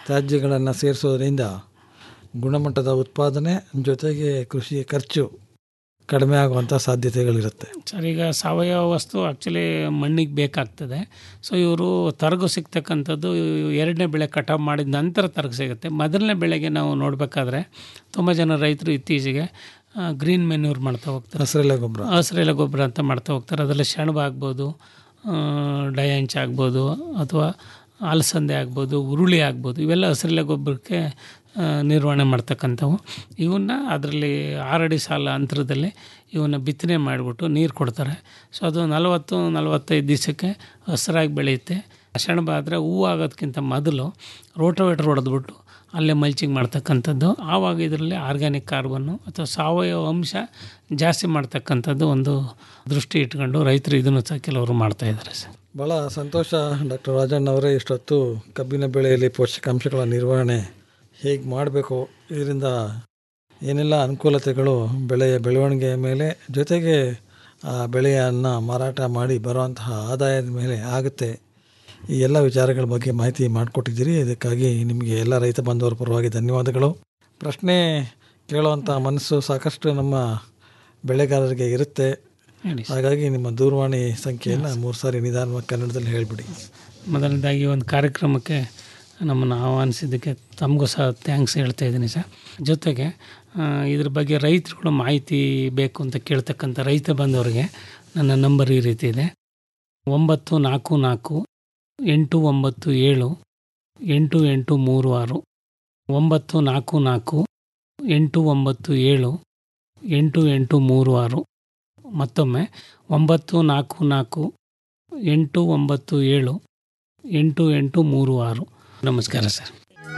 ತ್ಯಾಜ್ಯಗಳನ್ನು ಸೇರಿಸೋದ್ರಿಂದ ಗುಣಮಟ್ಟದ ಉತ್ಪಾದನೆ ಜೊತೆಗೆ ಕೃಷಿ ಖರ್ಚು ಕಡಿಮೆ ಆಗುವಂಥ ಸಾಧ್ಯತೆಗಳಿರುತ್ತೆ ಸರ್ ಈಗ ಸಾವಯವ ವಸ್ತು ಆ್ಯಕ್ಚುಲಿ ಮಣ್ಣಿಗೆ ಬೇಕಾಗ್ತದೆ ಸೊ ಇವರು ತರಗು ಸಿಗ್ತಕ್ಕಂಥದ್ದು ಎರಡನೇ ಬೆಳೆ ಕಟಾವು ಮಾಡಿದ ನಂತರ ತರಗು ಸಿಗುತ್ತೆ ಮೊದಲನೇ ಬೆಳೆಗೆ ನಾವು ನೋಡಬೇಕಾದ್ರೆ ತುಂಬ ಜನ ರೈತರು ಇತ್ತೀಚೆಗೆ ಗ್ರೀನ್ ಮೆನ್ಯೂರ್ ಮಾಡ್ತಾ ಹೋಗ್ತಾರೆ ಹಸಿರೆಲೆ ಗೊಬ್ಬರ ಹಸಿರೆಲೆ ಗೊಬ್ಬರ ಅಂತ ಮಾಡ್ತಾ ಹೋಗ್ತಾರೆ ಅದರಲ್ಲಿ ಸೆಣಬು ಆಗ್ಬೋದು ಡಯಾಂಚ್ ಆಗ್ಬೋದು ಅಥವಾ ಅಲಸಂದೆ ಆಗ್ಬೋದು ಉರುಳಿ ಆಗ್ಬೋದು ಇವೆಲ್ಲ ಹಸಿರೆಲೆ ಗೊಬ್ಬರಕ್ಕೆ ಆ, ನಿರ್ವಹಣೆ ಮಾಡ್ತಕ್ಕಂಥವು ಇವನ್ನ ಅದರಲ್ಲಿ ಆರಡಿ ಸಾಲ ಅಂತರದಲ್ಲಿ ಇವನ್ನ ಬಿತ್ತನೆ ಮಾಡಿಬಿಟ್ಟು ನೀರು ಕೊಡ್ತಾರೆ ಸೊ ಅದು ನಲವತ್ತು ನಲವತ್ತೈದು ದಿವಸಕ್ಕೆ ಹಸಿರಾಗಿ ಬೆಳೆಯುತ್ತೆ ಸೆಣಬು ಆದರೆ ಹೂವು ಆಗೋದಕ್ಕಿಂತ ಮೊದಲು ರೋಟೋವೇಟ್ರ್ ಹೊಡೆದ್ಬಿಟ್ಟು ಅಲ್ಲೇ ಮಲ್ಚಿಂಗ್ ಮಾಡ್ತಕ್ಕಂಥದ್ದು ಆವಾಗ ಇದರಲ್ಲಿ ಆರ್ಗ್ಯಾನಿಕ್ ಕಾರ್ಬನ್ನು ಅಥವಾ ಸಾವಯವ ಅಂಶ ಜಾಸ್ತಿ ಮಾಡ್ತಕ್ಕಂಥದ್ದು ಒಂದು ದೃಷ್ಟಿ ಇಟ್ಕೊಂಡು ರೈತರು ಇದನ್ನು ಸಹ ಕೆಲವರು ಮಾಡ್ತಾ ಇದ್ದಾರೆ ಸರ್ ಭಾಳ ಸಂತೋಷ ಡಾಕ್ಟರ್ ರಾಜಣ್ಣ ಅವರೇ ಇಷ್ಟೊತ್ತು ಕಬ್ಬಿನ ಬೆಳೆಯಲ್ಲಿ ಪೋಷಕಾಂಶಗಳ ನಿರ್ವಹಣೆ ಹೇಗೆ ಮಾಡಬೇಕು ಇದರಿಂದ ಏನೆಲ್ಲ ಅನುಕೂಲತೆಗಳು ಬೆಳೆಯ ಬೆಳವಣಿಗೆಯ ಮೇಲೆ ಜೊತೆಗೆ ಆ ಬೆಳೆಯನ್ನು ಮಾರಾಟ ಮಾಡಿ ಬರುವಂತಹ ಆದಾಯದ ಮೇಲೆ ಆಗುತ್ತೆ ಈ ಎಲ್ಲ ವಿಚಾರಗಳ ಬಗ್ಗೆ ಮಾಹಿತಿ ಮಾಡಿಕೊಟ್ಟಿದ್ದೀರಿ ಇದಕ್ಕಾಗಿ ನಿಮಗೆ ಎಲ್ಲ ರೈತ ಬಾಂಧವರ ಪರವಾಗಿ ಧನ್ಯವಾದಗಳು ಪ್ರಶ್ನೆ ಕೇಳುವಂಥ ಮನಸ್ಸು ಸಾಕಷ್ಟು ನಮ್ಮ ಬೆಳೆಗಾರರಿಗೆ ಇರುತ್ತೆ ಹೇಳಿ ಹಾಗಾಗಿ ನಿಮ್ಮ ದೂರವಾಣಿ ಸಂಖ್ಯೆಯನ್ನು ಮೂರು ಸಾರಿ ನಿಧಾನವಾಗಿ ಕನ್ನಡದಲ್ಲಿ ಹೇಳಿಬಿಡಿ ಮೊದಲನೇದಾಗಿ ಒಂದು ಕಾರ್ಯಕ್ರಮಕ್ಕೆ ನಮ್ಮನ್ನು ಆಹ್ವಾನಿಸಿದ್ದಕ್ಕೆ ತಮಗೂ ಸಹ ಥ್ಯಾಂಕ್ಸ್ ಹೇಳ್ತಾ ಇದ್ದೀನಿ ಸರ್ ಜೊತೆಗೆ ಆ, ಇದ್ರ ಬಗ್ಗೆ ರೈತರುಗಳು ಮಾಹಿತಿ ಬೇಕು ಅಂತ ಕೇಳ್ತಕ್ಕಂಥ ರೈತ ಬಂದವರಿಗೆ ನನ್ನ ನಂಬರ್ ಈ ರೀತಿ ಇದೆ ಒಂಬತ್ತು ನಾಲ್ಕು ನಾಲ್ಕು ಎಂಟು ಒಂಬತ್ತು ಏಳು ಎಂಟು ಎಂಟು ಮೂರು ಆರು ಒಂಬತ್ತು ನಾಲ್ಕು ನಾಲ್ಕು ಎಂಟು ಒಂಬತ್ತು ಏಳು ಎಂಟು ಎಂಟು ಮೂರು ಆರು ಮತ್ತೊಮ್ಮೆ ಒಂಬತ್ತು ನಾಲ್ಕು ನಾಲ್ಕು ಎಂಟು ಒಂಬತ್ತು ಏಳು ಎಂಟು ಎಂಟು ಮೂರು ಆರು ನಮಸ್ಕಾರ ಸರ್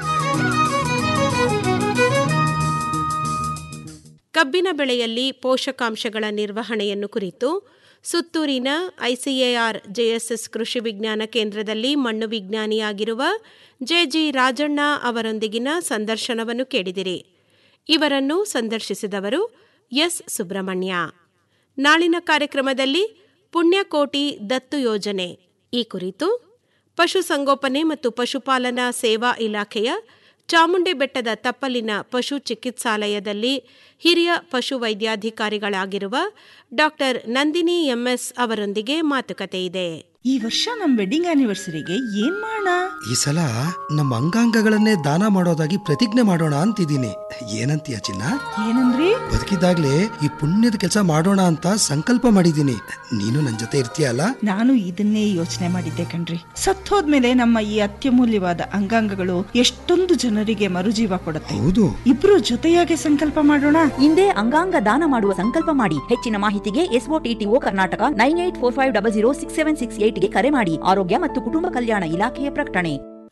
ಕಬ್ಬಿನ ಬೆಳೆಯಲ್ಲಿ ಪೋಷಕಾಂಶಗಳ ನಿರ್ವಹಣೆಯನ್ನು ಕುರಿತು ಸುತ್ತೂರಿನ ಐಸಿಎಆರ್ ಜೆಎಸ್ಎಸ್ ಕೃಷಿ ವಿಜ್ಞಾನ ಕೇಂದ್ರದಲ್ಲಿ ಮಣ್ಣು ವಿಜ್ಞಾನಿಯಾಗಿರುವ ಜೆಜಿ ರಾಜಣ್ಣ ಅವರೊಂದಿಗಿನ ಸಂದರ್ಶನವನ್ನು ಕೇಳಿದಿರಿ ಇವರನ್ನು ಸಂದರ್ಶಿಸಿದವರು ಎಸ್ ಸುಬ್ರಹ್ಮಣ್ಯ ನಾಳಿನ ಕಾರ್ಯಕ್ರಮದಲ್ಲಿ ಪುಣ್ಯಕೋಟಿ ದತ್ತು ಯೋಜನೆ ಈ ಕುರಿತು ಪಶುಸಂಗೋಪನೆ ಮತ್ತು ಪಶುಪಾಲನಾ ಸೇವಾ ಇಲಾಖೆಯ ಚಾಮುಂಡಿ ಬೆಟ್ಟದ ತಪ್ಪಲಿನ ಪಶು ಚಿಕಿತ್ಸಾಲಯದಲ್ಲಿ ಹಿರಿಯ ಪಶು ವೈದ್ಯಾಧಿಕಾರಿಗಳಾಗಿರುವ ಡಾಕ್ಟರ್ ನಂದಿನಿ ಎಂಎಸ್ ಅವರೊಂದಿಗೆ ಮಾತುಕತೆ ಇದೆ ಈ ವರ್ಷ ನಮ್ ವೆಡ್ಡಿಂಗ್ ಆನಿವರ್ಸರಿಗೆ ಏನ್ ಮಾಡೋಣ ಈ ಸಲ ನಮ್ಮ ಅಂಗಾಂಗಗಳನ್ನೇ ದಾನ ಮಾಡೋದಾಗಿ ಪ್ರತಿಜ್ಞೆ ಮಾಡೋಣ ಅಂತಿದ್ದೀನಿ ಏನಂತೀಯ ಚಿನ್ನ ಏನಂದ್ರಿ ಬದುಕಿದಾಗ್ಲೇ ಈ ಪುಣ್ಯದ ಕೆಲಸ ಮಾಡೋಣ ಅಂತ ಸಂಕಲ್ಪ ಮಾಡಿದ್ದೀನಿ ನೀನು ನನ್ ಜೊತೆ ಇರ್ತೀಯಲ್ಲ ನಾನು ಇದನ್ನೇ ಯೋಚನೆ ಮಾಡಿದ್ದೆ ಕಣ್ರಿ ಸತ್ತೋದ್ಮೇಲೆ ನಮ್ಮ ಈ ಅತ್ಯಮೂಲ್ಯವಾದ ಅಂಗಾಂಗಗಳು ಎಷ್ಟೊಂದು ಜನರಿಗೆ ಮರುಜೀವ ಕೊಡುತ್ತೆ ಹೌದು ಇಬ್ರು ಜೊತೆಯಾಗಿ ಸಂಕಲ್ಪ ಮಾಡೋಣ ಹಿಂದೆ ಅಂಗಾಂಗ ದಾನ ಮಾಡುವ ಸಂಕಲ್ಪ ಮಾಡಿ ಹೆಚ್ಚಿನ ಮಾಹಿತಿಗೆ SOTTO Karnataka nine eight four five double zero six seven six ಏಟ್ಗೆ ಕರೆ ಮಾಡಿ ಆರೋಗ್ಯ ಮತ್ತು ಕುಟುಂಬ ಕಲ್ಯಾಣ ಇಲಾಖೆಯ ಪ್ರಕಟಣೆ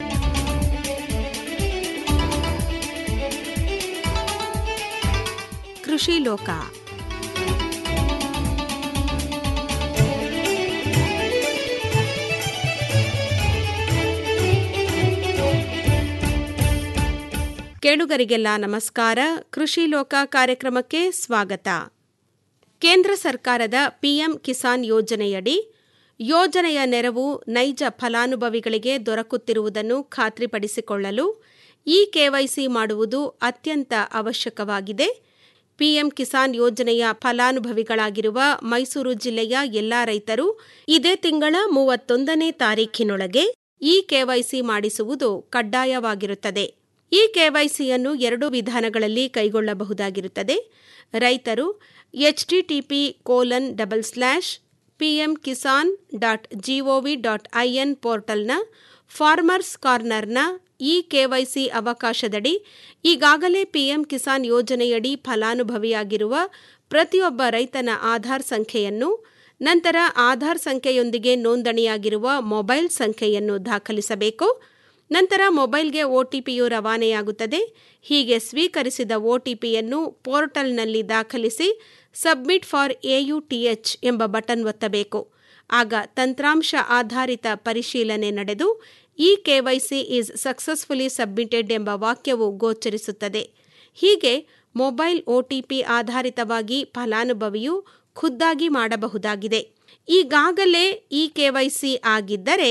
ಕೃಷಿ ಲೋಕ ಕೇಳುಗರಿಗೆಲ್ಲ ನಮಸ್ಕಾರ ಕೃಷಿ ಲೋಕ ಕಾರ್ಯಕ್ರಮಕ್ಕೆ ಸ್ವಾಗತ ಕೇಂದ್ರ ಸರ್ಕಾರದ ಪಿಎಂ ಕಿಸಾನ್ ಯೋಜನೆಯಡಿ ಯೋಜನೆಯ ನೆರವು ನೈಜ ಫಲಾನುಭವಿಗಳಿಗೆ ದೊರಕುತ್ತಿರುವುದನ್ನು ಖಾತ್ರಿಪಡಿಸಿಕೊಳ್ಳಲು ಇ ಕೆವೈಸಿ ಮಾಡುವುದು ಅತ್ಯಂತ ಅವಶ್ಯಕವಾಗಿದೆ ಪಿಎಂ ಕಿಸಾನ್ ಯೋಜನೆಯ ಫಲಾನುಭವಿಗಳಾಗಿರುವ ಮೈಸೂರು ಜಿಲ್ಲೆಯ ಎಲ್ಲಾ ರೈತರು ಇದೇ ತಿಂಗಳ ಮೂವತ್ತೊಂದನೇ ತಾರೀಖಿನೊಳಗೆ ಇ ಕೆವೈಸಿ ಮಾಡಿಸುವುದು ಕಡ್ಡಾಯವಾಗಿರುತ್ತದೆ ಈ ಕೆವೈಸಿಯನ್ನು ಎರಡು ವಿಧಾನಗಳಲ್ಲಿ ಕೈಗೊಳ್ಳಬಹುದಾಗಿರುತ್ತದೆ ರೈತರು HTTP colon double slash PM Kisan dot GOV dot IN ಪೋರ್ಟಲ್ನ ಫಾರ್ಮರ್ಸ್ ಕಾರ್ನರ್ನ ಇ ಕೆವೈಸಿ ಅವಕಾಶದಡಿ ಈಗಾಗಲೇ ಪಿಎಂ ಕಿಸಾನ್ ಯೋಜನೆಯಡಿ ಫಲಾನುಭವಿಯಾಗಿರುವ ಪ್ರತಿಯೊಬ್ಬ ರೈತನ ಆಧಾರ್ ಸಂಖ್ಯೆಯನ್ನು ನಂತರ ಆಧಾರ್ ಸಂಖ್ಯೆಯೊಂದಿಗೆ ನೋಂದಣಿಯಾಗಿರುವ ಮೊಬೈಲ್ ಸಂಖ್ಯೆಯನ್ನು ದಾಖಲಿಸಬೇಕು ನಂತರ ಮೊಬೈಲ್ಗೆ ಒಟಿಪಿಯು ರವಾನೆಯಾಗುತ್ತದೆ ಹೀಗೆ ಸ್ವೀಕರಿಸಿದ ಒಟಿಪಿಯನ್ನು ಪೋರ್ಟಲ್ನಲ್ಲಿ ದಾಖಲಿಸಿ ಸಬ್ಮಿಟ್ ಫಾರ್ ಎಯುಟಿಎಚ್ ಎಂಬ ಬಟನ್ ಒತ್ತಬೇಕು ಆಗ ತಂತ್ರಾಂಶ ಆಧಾರಿತ ಪರಿಶೀಲನೆ ನಡೆದು E KYC is successfully submitted ಎಂಬ ವಾಕ್ಯವು ಗೋಚರಿಸುತ್ತದೆ ಹೀಗೆ ಮೊಬೈಲ್ ಒಟಿಪಿ ಆಧಾರಿತವಾಗಿ ಫಲಾನುಭವಿಯು ಖುದ್ದಾಗಿ ಮಾಡಬಹುದಾಗಿದೆ ಈಗಾಗಲೇ ಇ ಕೆವೈಸಿ ಆಗಿದ್ದರೆ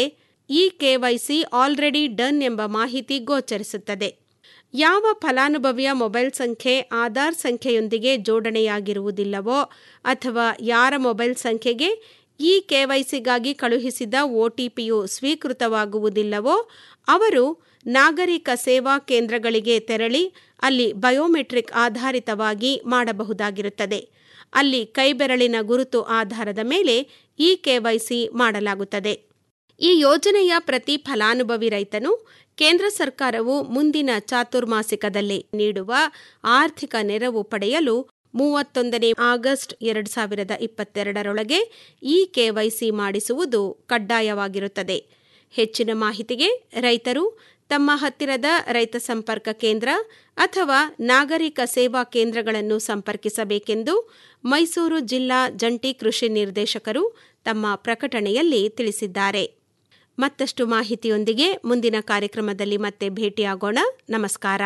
ಇ ಕೆವೈಸಿ ಆಲ್ರೆಡಿ ಡನ್ ಎಂಬ ಮಾಹಿತಿ ಗೋಚರಿಸುತ್ತದೆ ಯಾವ ಫಲಾನುಭವಿಯ ಮೊಬೈಲ್ ಸಂಖ್ಯೆ ಆಧಾರ್ ಸಂಖ್ಯೆಯೊಂದಿಗೆ ಜೋಡಣೆಯಾಗಿರುವುದಿಲ್ಲವೋ ಅಥವಾ ಯಾರ ಮೊಬೈಲ್ ಸಂಖ್ಯೆಗೆ ಇ ಕೆವೈಸಿಗಾಗಿ ಕಳುಹಿಸಿದ ಒಟಿಪಿಯು ಸ್ವೀಕೃತವಾಗುವುದಿಲ್ಲವೋ ಅವರು ನಾಗರಿಕ ಸೇವಾ ಕೇಂದ್ರಗಳಿಗೆ ತೆರಳಿ ಅಲ್ಲಿ ಬಯೋಮೆಟ್ರಿಕ್ ಆಧಾರಿತವಾಗಿ ಮಾಡಬಹುದಾಗಿರುತ್ತದೆ ಅಲ್ಲಿ ಕೈಬೆರಳಿನ ಗುರುತು ಆಧಾರದ ಮೇಲೆ ಇ ಕೆವೈಸಿ ಮಾಡಲಾಗುತ್ತದೆ ಈ ಯೋಜನೆಯ ಪ್ರತಿ ಫಲಾನುಭವಿ ರೈತನು ಕೇಂದ್ರ ಸರ್ಕಾರವು ಮುಂದಿನ ಚಾತುರ್ಮಾಸಿಕದಲ್ಲಿ ನೀಡುವ ಆರ್ಥಿಕ ನೆರವು ಪಡೆಯಲು ಮೂವತ್ತೊಂದನೇ ಆಗಸ್ಟ್ ಎರಡು ಸಾವಿರದ ಇಪ್ಪತ್ತೆರಡರೊಳಗೆ ಇ ಕೆವೈಸಿ ಮಾಡಿಸುವುದು ಕಡ್ಡಾಯವಾಗಿರುತ್ತದೆ ಹೆಚ್ಚಿನ ಮಾಹಿತಿಗೆ ರೈತರು ತಮ್ಮ ಹತ್ತಿರದ ರೈತ ಸಂಪರ್ಕ ಕೇಂದ್ರ ಅಥವಾ ನಾಗರಿಕ ಸೇವಾ ಕೇಂದ್ರಗಳನ್ನು ಸಂಪರ್ಕಿಸಬೇಕೆಂದು ಮೈಸೂರು ಜಿಲ್ಲಾ ಜಂಟಿ ಕೃಷಿ ನಿರ್ದೇಶಕರು ತಮ್ಮ ಪ್ರಕಟಣೆಯಲ್ಲಿ ತಿಳಿಸಿದ್ದಾರೆ ಮತ್ತಷ್ಟು ಮಾಹಿತಿಯೊಂದಿಗೆ ಮುಂದಿನ ಕಾರ್ಯಕ್ರಮದಲ್ಲಿ ಮತ್ತೆ ಭೇಟಿಯಾಗೋಣ ನಮಸ್ಕಾರ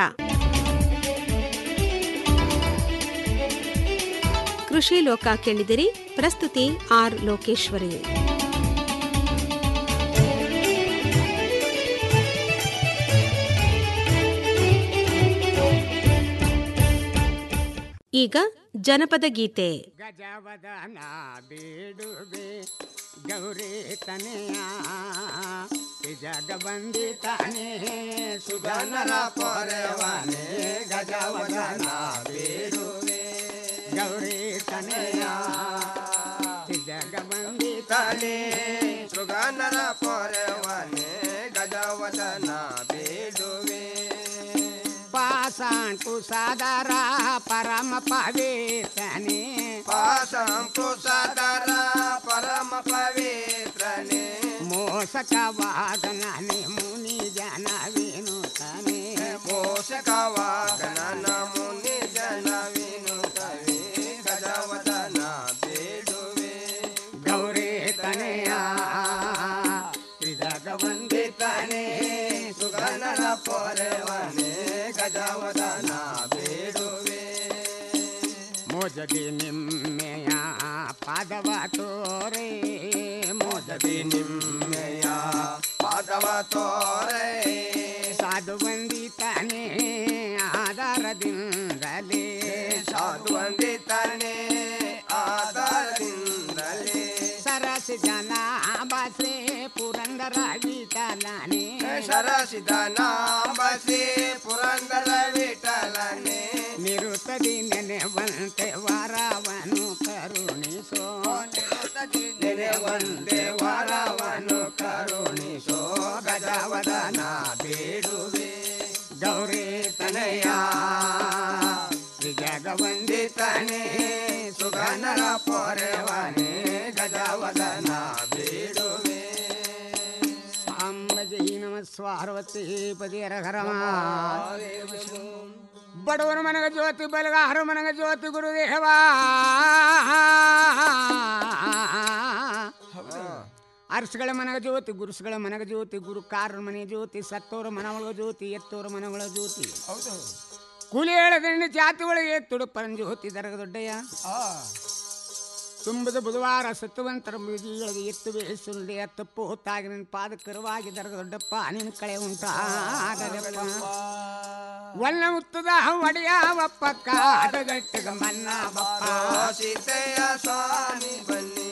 ಕೃಷಿ ಲೋಕ ಕೇಳಿದಿರಿ ಪ್ರಸ್ತುತಿ ಆರ್ ಲೋಕೇಶ್ವರಿ ಈಗ ಜನಪದ ಗೀತೆ ಗಜವದನ ಬೇಡುವೆ ಗೌರಿ ತನೆಯ ಜಗ ಬಂದಿತಾನೆ ಸುಗನರ ಪೊರೆವನೆ ಗಜವದನ ಬೇಡುವೆ ಗೌರಿ ತನೆಯ ಜಗ ಬಂದಿತಾನೆ ಸುಗನರ ಪೊರೆವನೆ ಗಜವದನ ಬೇಡುವೆ ಪಾಸಾಂಟು ಸಾದರ ಪರಮ ಪವಿತ್ರನೆ ಪಾಸಂಪು ಸದರ ಪರಮ ಪವಿತ್ರನೆ ಮೋಸಕವಾದನನೆ ಮುನಿ ಜನವೇನು ತನೆ ಮೋಸಕವಾದನ ಮುನಿ ಜನ ವಿನುತವೆ ಗಜವದನ ಬೇಡುವೆ ಗೌರಿ ತನೆಯ ತ್ರಿಜಗ ವಂದಿತನೆ ಸುಗನರ ಪೊರೆವನೆ ಗಜವದನ ಬೇಡುವೆ ಮೋಜದಿ ನಿಮ್ಮೆಯ ಪಾದವ ತೋರೆ ಮೋಜದಿ ನಿಮ್ಮೆಯ ಪಾದವ ತೋರೆ ಸಾಧು ವಂದಿತನೆ ಆಧಾರದಿಂದಲೇ ಸಾಧು ವಂದಿತನೆ ಆಧಾರದಿಂದಲೇ ಸರಸಿ ಜನ ಬಸೆ ಪುರಂದರ ವಿಠಲನೆ ಶರಸಿದ ನಾಮಸಿ ಪುರಂದರ ವಿಠಲನೆ ನಿರುತ್ತದಿ ನೆನೆವಂತೆ ವರವನು ಕರುಣಿಸೋ ನೆನೆವಂತೆ ವರವನು ಕರುಣಿಸೋ ಗಜವದನ ಬೇಡುವೆ ಗೌರಿ ತನಯ ಜಗವಂದಿತನೆ ಸುಗನರ ಪೊರೆವನೆ ಗಜವದನ ಬೇಡುವೆ ಅಂಬಜಿ ನಮ ಸ್ವಾರ್ವತಿ ಪದಿಯರ ಹರಮ ಬಡವರ ಮನಗ ಜ್ಯೋತಿ ಬಲಗಾರ ಮನಗ ಜ್ಯೋತಿ ಗುರುದೇವ ಅರಸುಗಳ ಮನಗ ಜ್ಯೋತಿ ಗುರುಸುಗಳ ಮನಗ ಜ್ಯೋತಿ ಗುರು ಕಾರರ ಮನೆ ಜ್ಯೋತಿ ಸತ್ತೋರ ಮನಗಳ ಜ್ಯೋತಿ ಎತ್ತೋರ ಮನಗಳ ಜ್ಯೋತಿ ಕೂಲಿ ಹೇಳದಂಡಿ ಜಾತಿ ಒಳಗೆ ತುಡುಪರಂ ಜ್ಯೋತಿ ದರಗ ದೊಡ್ಡಯ್ಯ ತುಂಬದ ಬುಧವಾರ ಸತ್ತುವಂತರ ಬೀದಿಯೊಳಗೆ ಎತ್ತು ಬೇಸುಂಡೆಯ ತಪ್ಪು ಹೊತ್ತಾಗಿ ನಿನ್ನ ಪಾದಕರವಾಗಿ ದರಗ ದೊಡ್ಡಪ್ಪ ನಿನ್ನ ಕಳೆ ಉಂಟಾಗದಪ್ಪ ಒಲ್ಲ ಮುತ್ತದ ಒಡೆಯವಪ್ಪ ಕಾದಗಟ್ಟಿಗ ಮನ್ನ ಬಪ್ಪ ಸೀತೆಯ ಸ್ವಾಮಿ ಬನ್ನಿ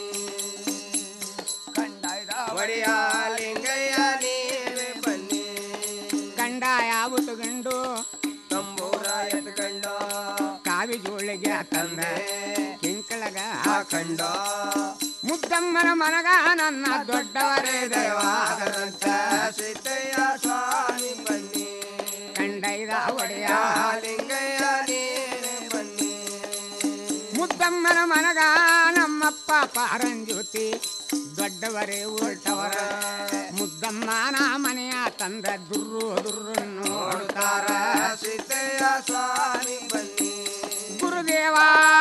ಒಡೆಯ ಲಿಂಗಯ್ಯ ನೀವೇ ಬನ್ನಿ ಗಂಡ ಯಾವುದು ಗಂಡು ತಂಬೂರ ಎತ್ಕಂಡ ಕಾವಿ ಜೋಳಿಗೆ ತಂದೆ ಕಿಂಕಳಗ ಹಾಕಂಡ ಮುದ್ದಮ್ಮನ ಮನಗ ನನ್ನ ದೊಡ್ಡವರೇ ದೇವಾದರಂತ ಸೀತೆಯ ಸ್ವಾಮಿ ಬನ್ನಿ ಕಂಡೈದ ಒಡೆಯ ಲಿಂಗಯ್ಯ ನೀವೇ ಬನ್ನಿ ಮುದ್ದಮ್ಮನ ಮನಗ ನಮ್ಮಪ್ಪ ಪಾರಂಜ್ಯೋತಿ ದೊಡ್ಡವರೇ ಉಲ್ಟವರ ಮುದ್ದಮ್ಮನ ಮನೆಯ ತಂದ ದುರ್ರು ದುರ್ರು ನೋಡುತ್ತಾರ ಸೀತೆಯ ಸ್ವಾಮಿ ಬನ್ನಿ ಗುರುದೇವ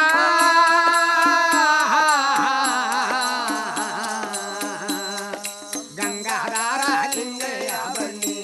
ಗಂಗಾಧಾರ ಲಿಂಗಯ್ಯ ಬನ್ನಿ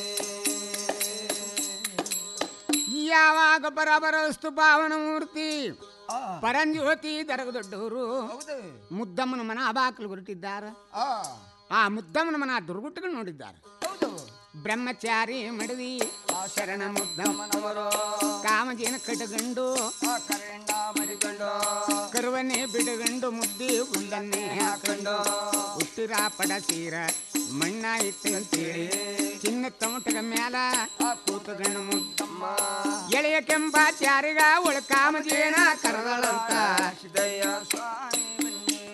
ಯಾವಾಗ ಬರಬರಸ್ತು ಪಾವನ ಮೂರ್ತಿ ಪರಂಜ್ಯೋತಿ ದರಗ ದೊಡ್ಡವರು ಮುದ್ದಮ್ಮನ ಮನ ಬಾಕಲು ಹೊರಟಿದ್ದಾರ ಆ ಮುದ್ದಮ್ಮನ ಮನ ದುರ್ಗುಟ್ಟಗಳು ನೋಡಿದ್ದಾರೆ ಬ್ರಹ್ಮಚಾರಿ ಮಡದಿ ಶರಣ ಮುದ್ದಮ್ಮನವರು ಕಾಮಜೇನ ಕಟಗಂಡು ಮಡಿಕೊಂಡು ಕರುವನ್ನೇ ಬಿಡಗಂಡು ಮುದ್ದಿ ಹುಲ್ಲನ್ನೇ ಹಾಕೊಂಡು ಹುಟ್ಟಿರ ಪಡಸೀರ ಮಣ್ಣಾಯಿತು ಅಂತೇಳಿ ಚಿನ್ನ ತಮಟಗ ಮ್ಯಾಲ ಕೂತಗಣ್ಣು ಮುದ್ದಮ್ಮ ಎಳೆಯ ಕೆಂಪಾಚಾರಿಗ ಒಳ ಕಾಮಜೇನ ಕರದಳಂತ ಸಿದ್ದಯ್ಯ ಸ್ವಾಮಿ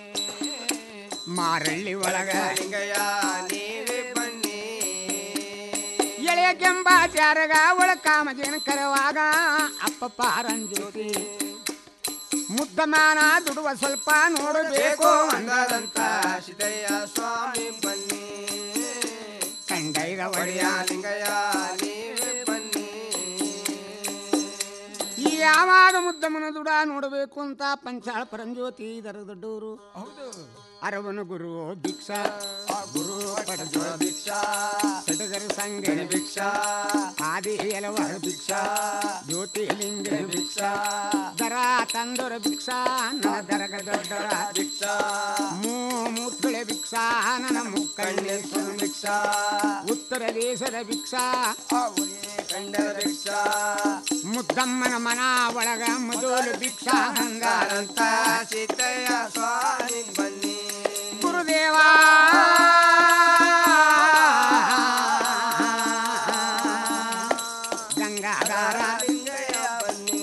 ಮಾರಳ್ಳಿ ಒಳಗ ಲಿಂಗಯ್ಯ ನೀವೇ ಬನ್ನಿ ಎಳೆಯ ಕೆಂಪಾಚಾರಗ ಒಳ ಕಾಮಜೇನ ಕರವಾಗ ಅಪ್ಪ ಪಾರಂಜ್ಯೋತಿ ಮುದ್ದಮಾನ ದುಡುವ ಸ್ವಲ್ಪ ನೋಡಬೇಕು ಬೇಕು ಅಂದದಂತ ಸಿದ್ದಯ್ಯ ಸ್ವಾಮಿ ಬನ್ನಿ ಕಂಡೈದ ಒಡೆಯ ಒಡೆಯ ಲಿಂಗಯ್ಯ ನೀವೇ ಬನ್ನಿ ಯಾವಾಗ ಮುದ್ದಮ್ಮನ ದುಡ ನೋಡಬೇಕು ಅಂತ ಪಂಚಾಳ ಪರಂಜ್ಯೋತಿ ಇದರ ದೊಡ್ಡವರು ಹೌದು ಅರವನ ಗುರು ಭಿಕ್ಷಾ ಗುರು ಪರಜೋ ಭಿಕ್ಷಾ ಸಡಗರ ಸಂಗ ಭಿಕ್ಷಾ ಆದಿ ಎಲವರ ಭಿಕ್ಷಾ ಜ್ಯೋತಿಲಿಂಗ ಭಿಕ್ಷಾ ದರ ತಂದೊರ ಭಿಕ್ಷಾ ನನ್ನ ದರಗ ದೊಡ್ಡರ ಭಿಕ್ಷಾ ಮೂ ಮೂರ್ತಿಳೆ ಭಿಕ್ಷಾ ನನ್ನ ಮುಕ್ಕಣ್ಣೇಶ್ವರ ಭಿಕ್ಷಾ ಉತ್ತರ ದೇಶದ ಭಿಕ್ಷಾ ಕಂಡದ ಭಿಕ್ಷಾ ಮುದ್ದಮ್ಮನ ಮನ ಒಳಗ ಮೊದಲು ಭಿಕ್ಷಾ ಹಂಗಾರಂತ ಅಂತ ಸಿದ್ದಯ್ಯ ಸ್ವಾಮಿ ಬನ್ನಿ ಗುರುದೇವಾ ಗಂಗಾಧಾರ ಲಿಂಗಯ್ಯ ಬನ್ನಿ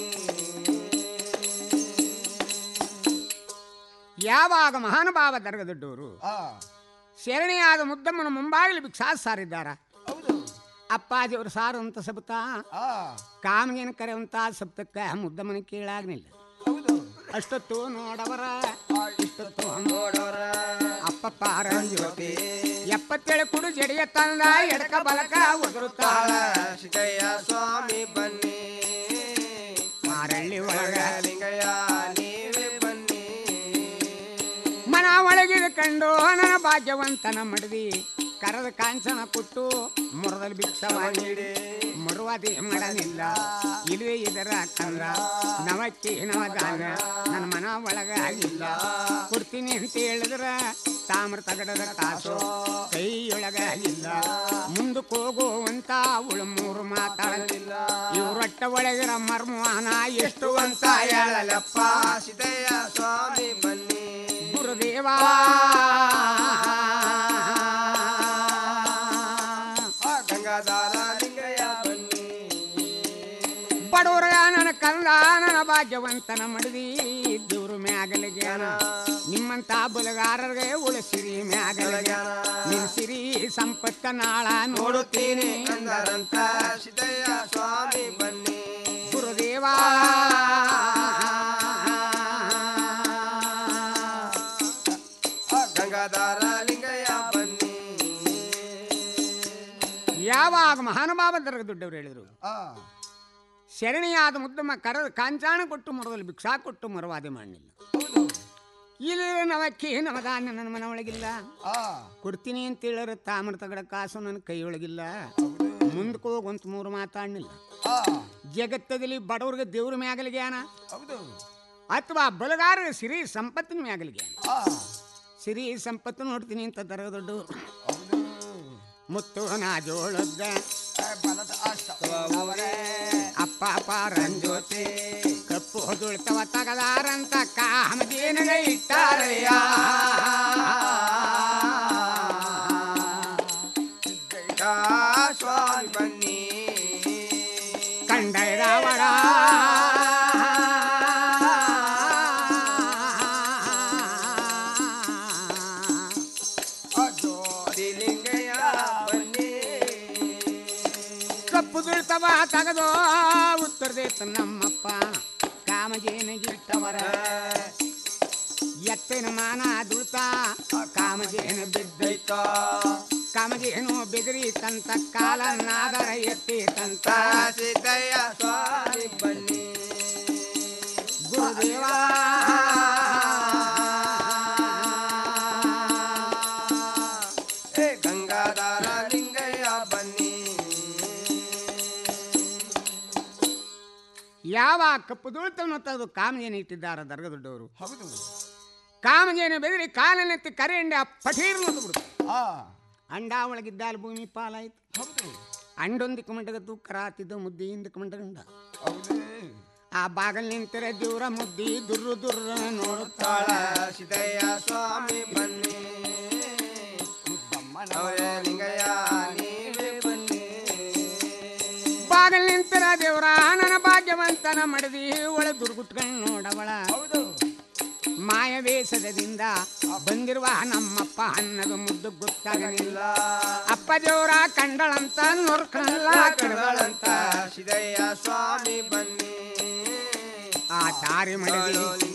ಯಾವಾಗ ಮಹಾನುಭಾವ ದರ್ಗದೊಡ್ಡವರು ಆ ಶರಣಿಯಾದ ಮುದ್ದಮ್ಮನ ಮುಂಬಾಗಿಲು ಭಿಕ್ಷಾ ಸಾರಿದ್ದಾರ ಹೌದು ಅಪ್ಪಾಜಿಯವರು ಸಾರುವಂತ ಸಬತ ಆ ಕಾಮಜನ ಕರೆಯುವಂತ ಸಬ್ತಕ್ಕ ಮುದ್ದಮ್ಮನ ಕೇಳಾಗ್ನಿಲ್ಲ ಹೌದು ಅಷ್ಟೊತ್ತು ನೋಡವರ ಇಷ್ಟೊತ್ತು ನೋಡೋರ ಅಪ್ಪ ಪಾರಂಜ್ಯೋತಿ ಎಪ್ಪತ್ತೇಳು ಕುಡು ಜಡಿಯ ತಂದ ಎಡಕ ಬಲಕ ಉದುರುತ್ತಾಳ ಸಿದ್ದಯ್ಯ ಸ್ವಾಮಿ ಬನ್ನಿ ಮಾರಳ್ಳಿ ಒಳಗ ಲಿಂಗಯ್ಯ ನೀವೇ ಬನ್ನಿ ಮನ ಒಳಗಿದ ಕಂಡು ನನ್ನ ಭಾಗ್ಯವಂತನ ಮಡದಿ ಕರದ ಕಾಂಚನ ಕೊಟ್ಟು ಮುರದಲ್ಲಿ ಭಿಕ್ಷವ ನೀಡಿ ಮರುವಾದಿ ಮಾಡಲಿಲ್ಲ ಇಲ್ಲೇ ಇದರ ಕಂದ ನವಕ್ಕಿ ನವದಾನ ನನ್ನ ಮನ ಒಳಗ ಆಗಿಲ್ಲ ಕೊಡ್ತೀನಿ ಅಂತ ಹೇಳಿದ್ರ ತಾಮ್ರ ತಗಡದ ಕಾಸು ಕೈಯೊಳಗ ಇಲ್ಲ ಮುಂದಕ್ಕೆ ಹೋಗುವಂತ ಅವಳು ಮೂರು ಮಾತಾಡಲಿಲ್ಲ ಇವ್ರೊಟ್ಟ ಒಳಗಿರ ಮರ್ಮವಾನ ಎಷ್ಟು ಅಂತ ಹೇಳಲಪ್ಪ ಸಿದ್ದಯ್ಯ ಸ್ವಾಮಿ ಬನ್ನಿ ಗುರುದೇವಾ ಆ ಗಂಗಾಧಾರ ಲಿಂಗಯ್ಯ ಬನ್ನಿ ಬಡವರ ನನ್ನ ಕಂದ ನನ್ನ ಭಾಗ್ಯವಂತನ ಮಡದಿ ದೇವ್ರ ಮ್ಯಾಗಲ ಜ್ಞಾನ ನಿಮ್ಮಂತ ಬಲಗಾರರಿಗೆ ಉಳಿಸಿರಿ ಮ್ಯಾಗಲ ಜ್ಞಾನ ನಿನ್ ಸಿರಿ ಸಂಪತ್ತ ನಾಳ ನೋಡುತ್ತೀನಿ ಅಂದರಂತ ಸಿದ್ದಯ್ಯ ಸ್ವಾಮಿ ಬನ್ನಿ ಗುರುದೇವಾ ಆ ಗಂಗಾಧಾರ ಲಿಂಗಯ್ಯ ಬನ್ನಿ ಯಾವಾಗ ಮಹಾನುಭಾವ ದರ್ಗ ದೊಡ್ಡವರು ಹೇಳಿದ್ರು ಆ ಶರಣಿಯಾದ ಮುದ್ದಮ್ಮ ಕರ ಕಾಂಚಾಣ ಕೊಟ್ಟು ಮರದಲ್ಲಿ ಭಿಕ್ಷಾ ಕೊಟ್ಟು ಮರವಾದೆ ಮಾಡಲಿಲ್ಲ ಹೌದು ಇಲ್ಲಿ ನವಕ್ಕಿ ನವದಾನ ನನ್ನ ಮನ ಒಳಗಿಲ್ಲ ಆ ಕೊಡ್ತೀನಿ ಅಂತ ಹೇಳಿದ್ರೆ ತಾಮ್ರ ತಗಡ ಕಾಸು ನನ್ನ ಕೈಯೊಳಗಿಲ್ಲ ಮುಂದಕ್ಕೆ ಹೋಗುವಂತ ಮೂರು ಮಾತಾಡಲಿಲ್ಲ ಆ ಜಗತ್ತದಲ್ಲಿ ಬಡವ್ರಿಗೆ ದೇವ್ರ ಮ್ಯಾಗಲ ಜ್ಞಾನ ಹೌದು ಅಥವಾ ಬಲಗಾರರ ಸಿರಿ ಸಂಪತ್ತಿನ ಮ್ಯಾಗಲ ಜ್ಞಾನ ಆ ಸಿರಿ ಸಂಪತ್ತು ನೋಡ್ತೀನಿ ಅಂತ ದರ ದೊಡ್ಡವರು ಹೌದು ಮುತ್ತು ನಾ ಜೋಳದ್ದ ಬಲದ ಅಷ್ಟವರೇ ಅಪ್ಪ ಪಾರಂಜ್ಯೋತಿ ಕಪ್ಪು ಹೊದುಳ್ತವ ತಗದಾರಂತ ಕಾಮದೇನಗ ಇಟ್ಟಾರಯ್ಯ ಸಿದ್ದಯ್ಯ ಸ್ವಾಮಿ ಬನ್ನಿ ಕಂಡೈ ರಾವಣ ಆ ಜೋಡಿ ಲಿಂಗಯ್ಯ ಬನ್ನಿ ಕಪ್ಪು ದುಳ್ತವ ತಗದೋ ಉತ್ತರದೇತ ನಮ್ಮಪ್ಪ ಕಾಮಜೇನಗಿಟ್ಟವರ ಎತ್ತಿನ ಮಾನ ದುಳ್ತ ಕಾಮಜೇನ ಬಿದ್ದೈತ ಕಾಮಜೇನು ಬೆದರಿ ತಂತ ಕಾಲನ್ನಾದರ ಎತ್ತಿ ತಂತ ಸಿದ್ದಯ್ಯ ಸ್ವಾಮಿ ಬನ್ನಿ ಗುರುದೇವ ಏ ಗಂಗಾಧಾರ ಲಿಂಗಯ್ಯ ಬನ್ನಿ ಯಾವ ಕಪ್ಪು ದುಳ್ತವನ್ನು ತೆಗೆದು ಕಾಮಜೇನ ಇಟ್ಟಿದ್ದಾರೆ ದರ್ಗ ದೊಡ್ಡವರು ಹೌದು ಕಾಮಜೇನ ಬೆದರಿ ಕಾಲನೆತ್ತಿ ಕರೆಯಂಡೆ ಪಠೀರ್ನ ಬಿಡು ಅಂಡ ಒಳಗಿದ್ದಾಲ ಭೂಮಿ ಪಾಲಾಯ್ತು ಅಂಡೊಂದಿಕ್ಕೆ ಮಂಡಗದ್ದು ಕರಾತಿದ್ದು ಮುದ್ದಿ ಹಿಂದಕ್ಕೆ ಮಂಡಗಂಡ ಆ ಬಾಗಲ್ ನಿಂತಿರ ದೇವ್ರ ಮುದ್ದಿ ದುರ್ರು ದುರ್ರ ನೋಡುತ್ತಾಳ ಸಿದ್ದಯ್ಯ ಸ್ವಾಮಿ ಬನ್ನಿ ಅವರೇ ಲಿಂಗಯ್ಯ ನೀವೇ ಬನ್ನಿ ಬಾಗಲ್ ನಿಂತಿರ ದೇವ್ರ ನನ್ನ ಭಾಗ್ಯವಂತನ ಮಡದಿ ಒಳ ದುರ್ಗುಟ್ಕೊಂಡು ನೋಡವಳ ಮಾಯ ವೇಷದಿಂದ ಬಂದಿರುವ ನಮ್ಮಪ್ಪ ಅನ್ನದು ಮುದ್ದು ಗೊತ್ತಾಗಲಿಲ್ಲ ಅಪ್ಪ ದೇವ್ರ ಕಂಡಳಂತ ನೋಡ್ಕೊಳ್ಳಲ್ಲ ಕಡಗಳಂತ ಸಿದ್ದಯ್ಯ ಸ್ವಾಮಿ ಬನ್ನಿ ಆ ದಾರಿ ಮಡದಿ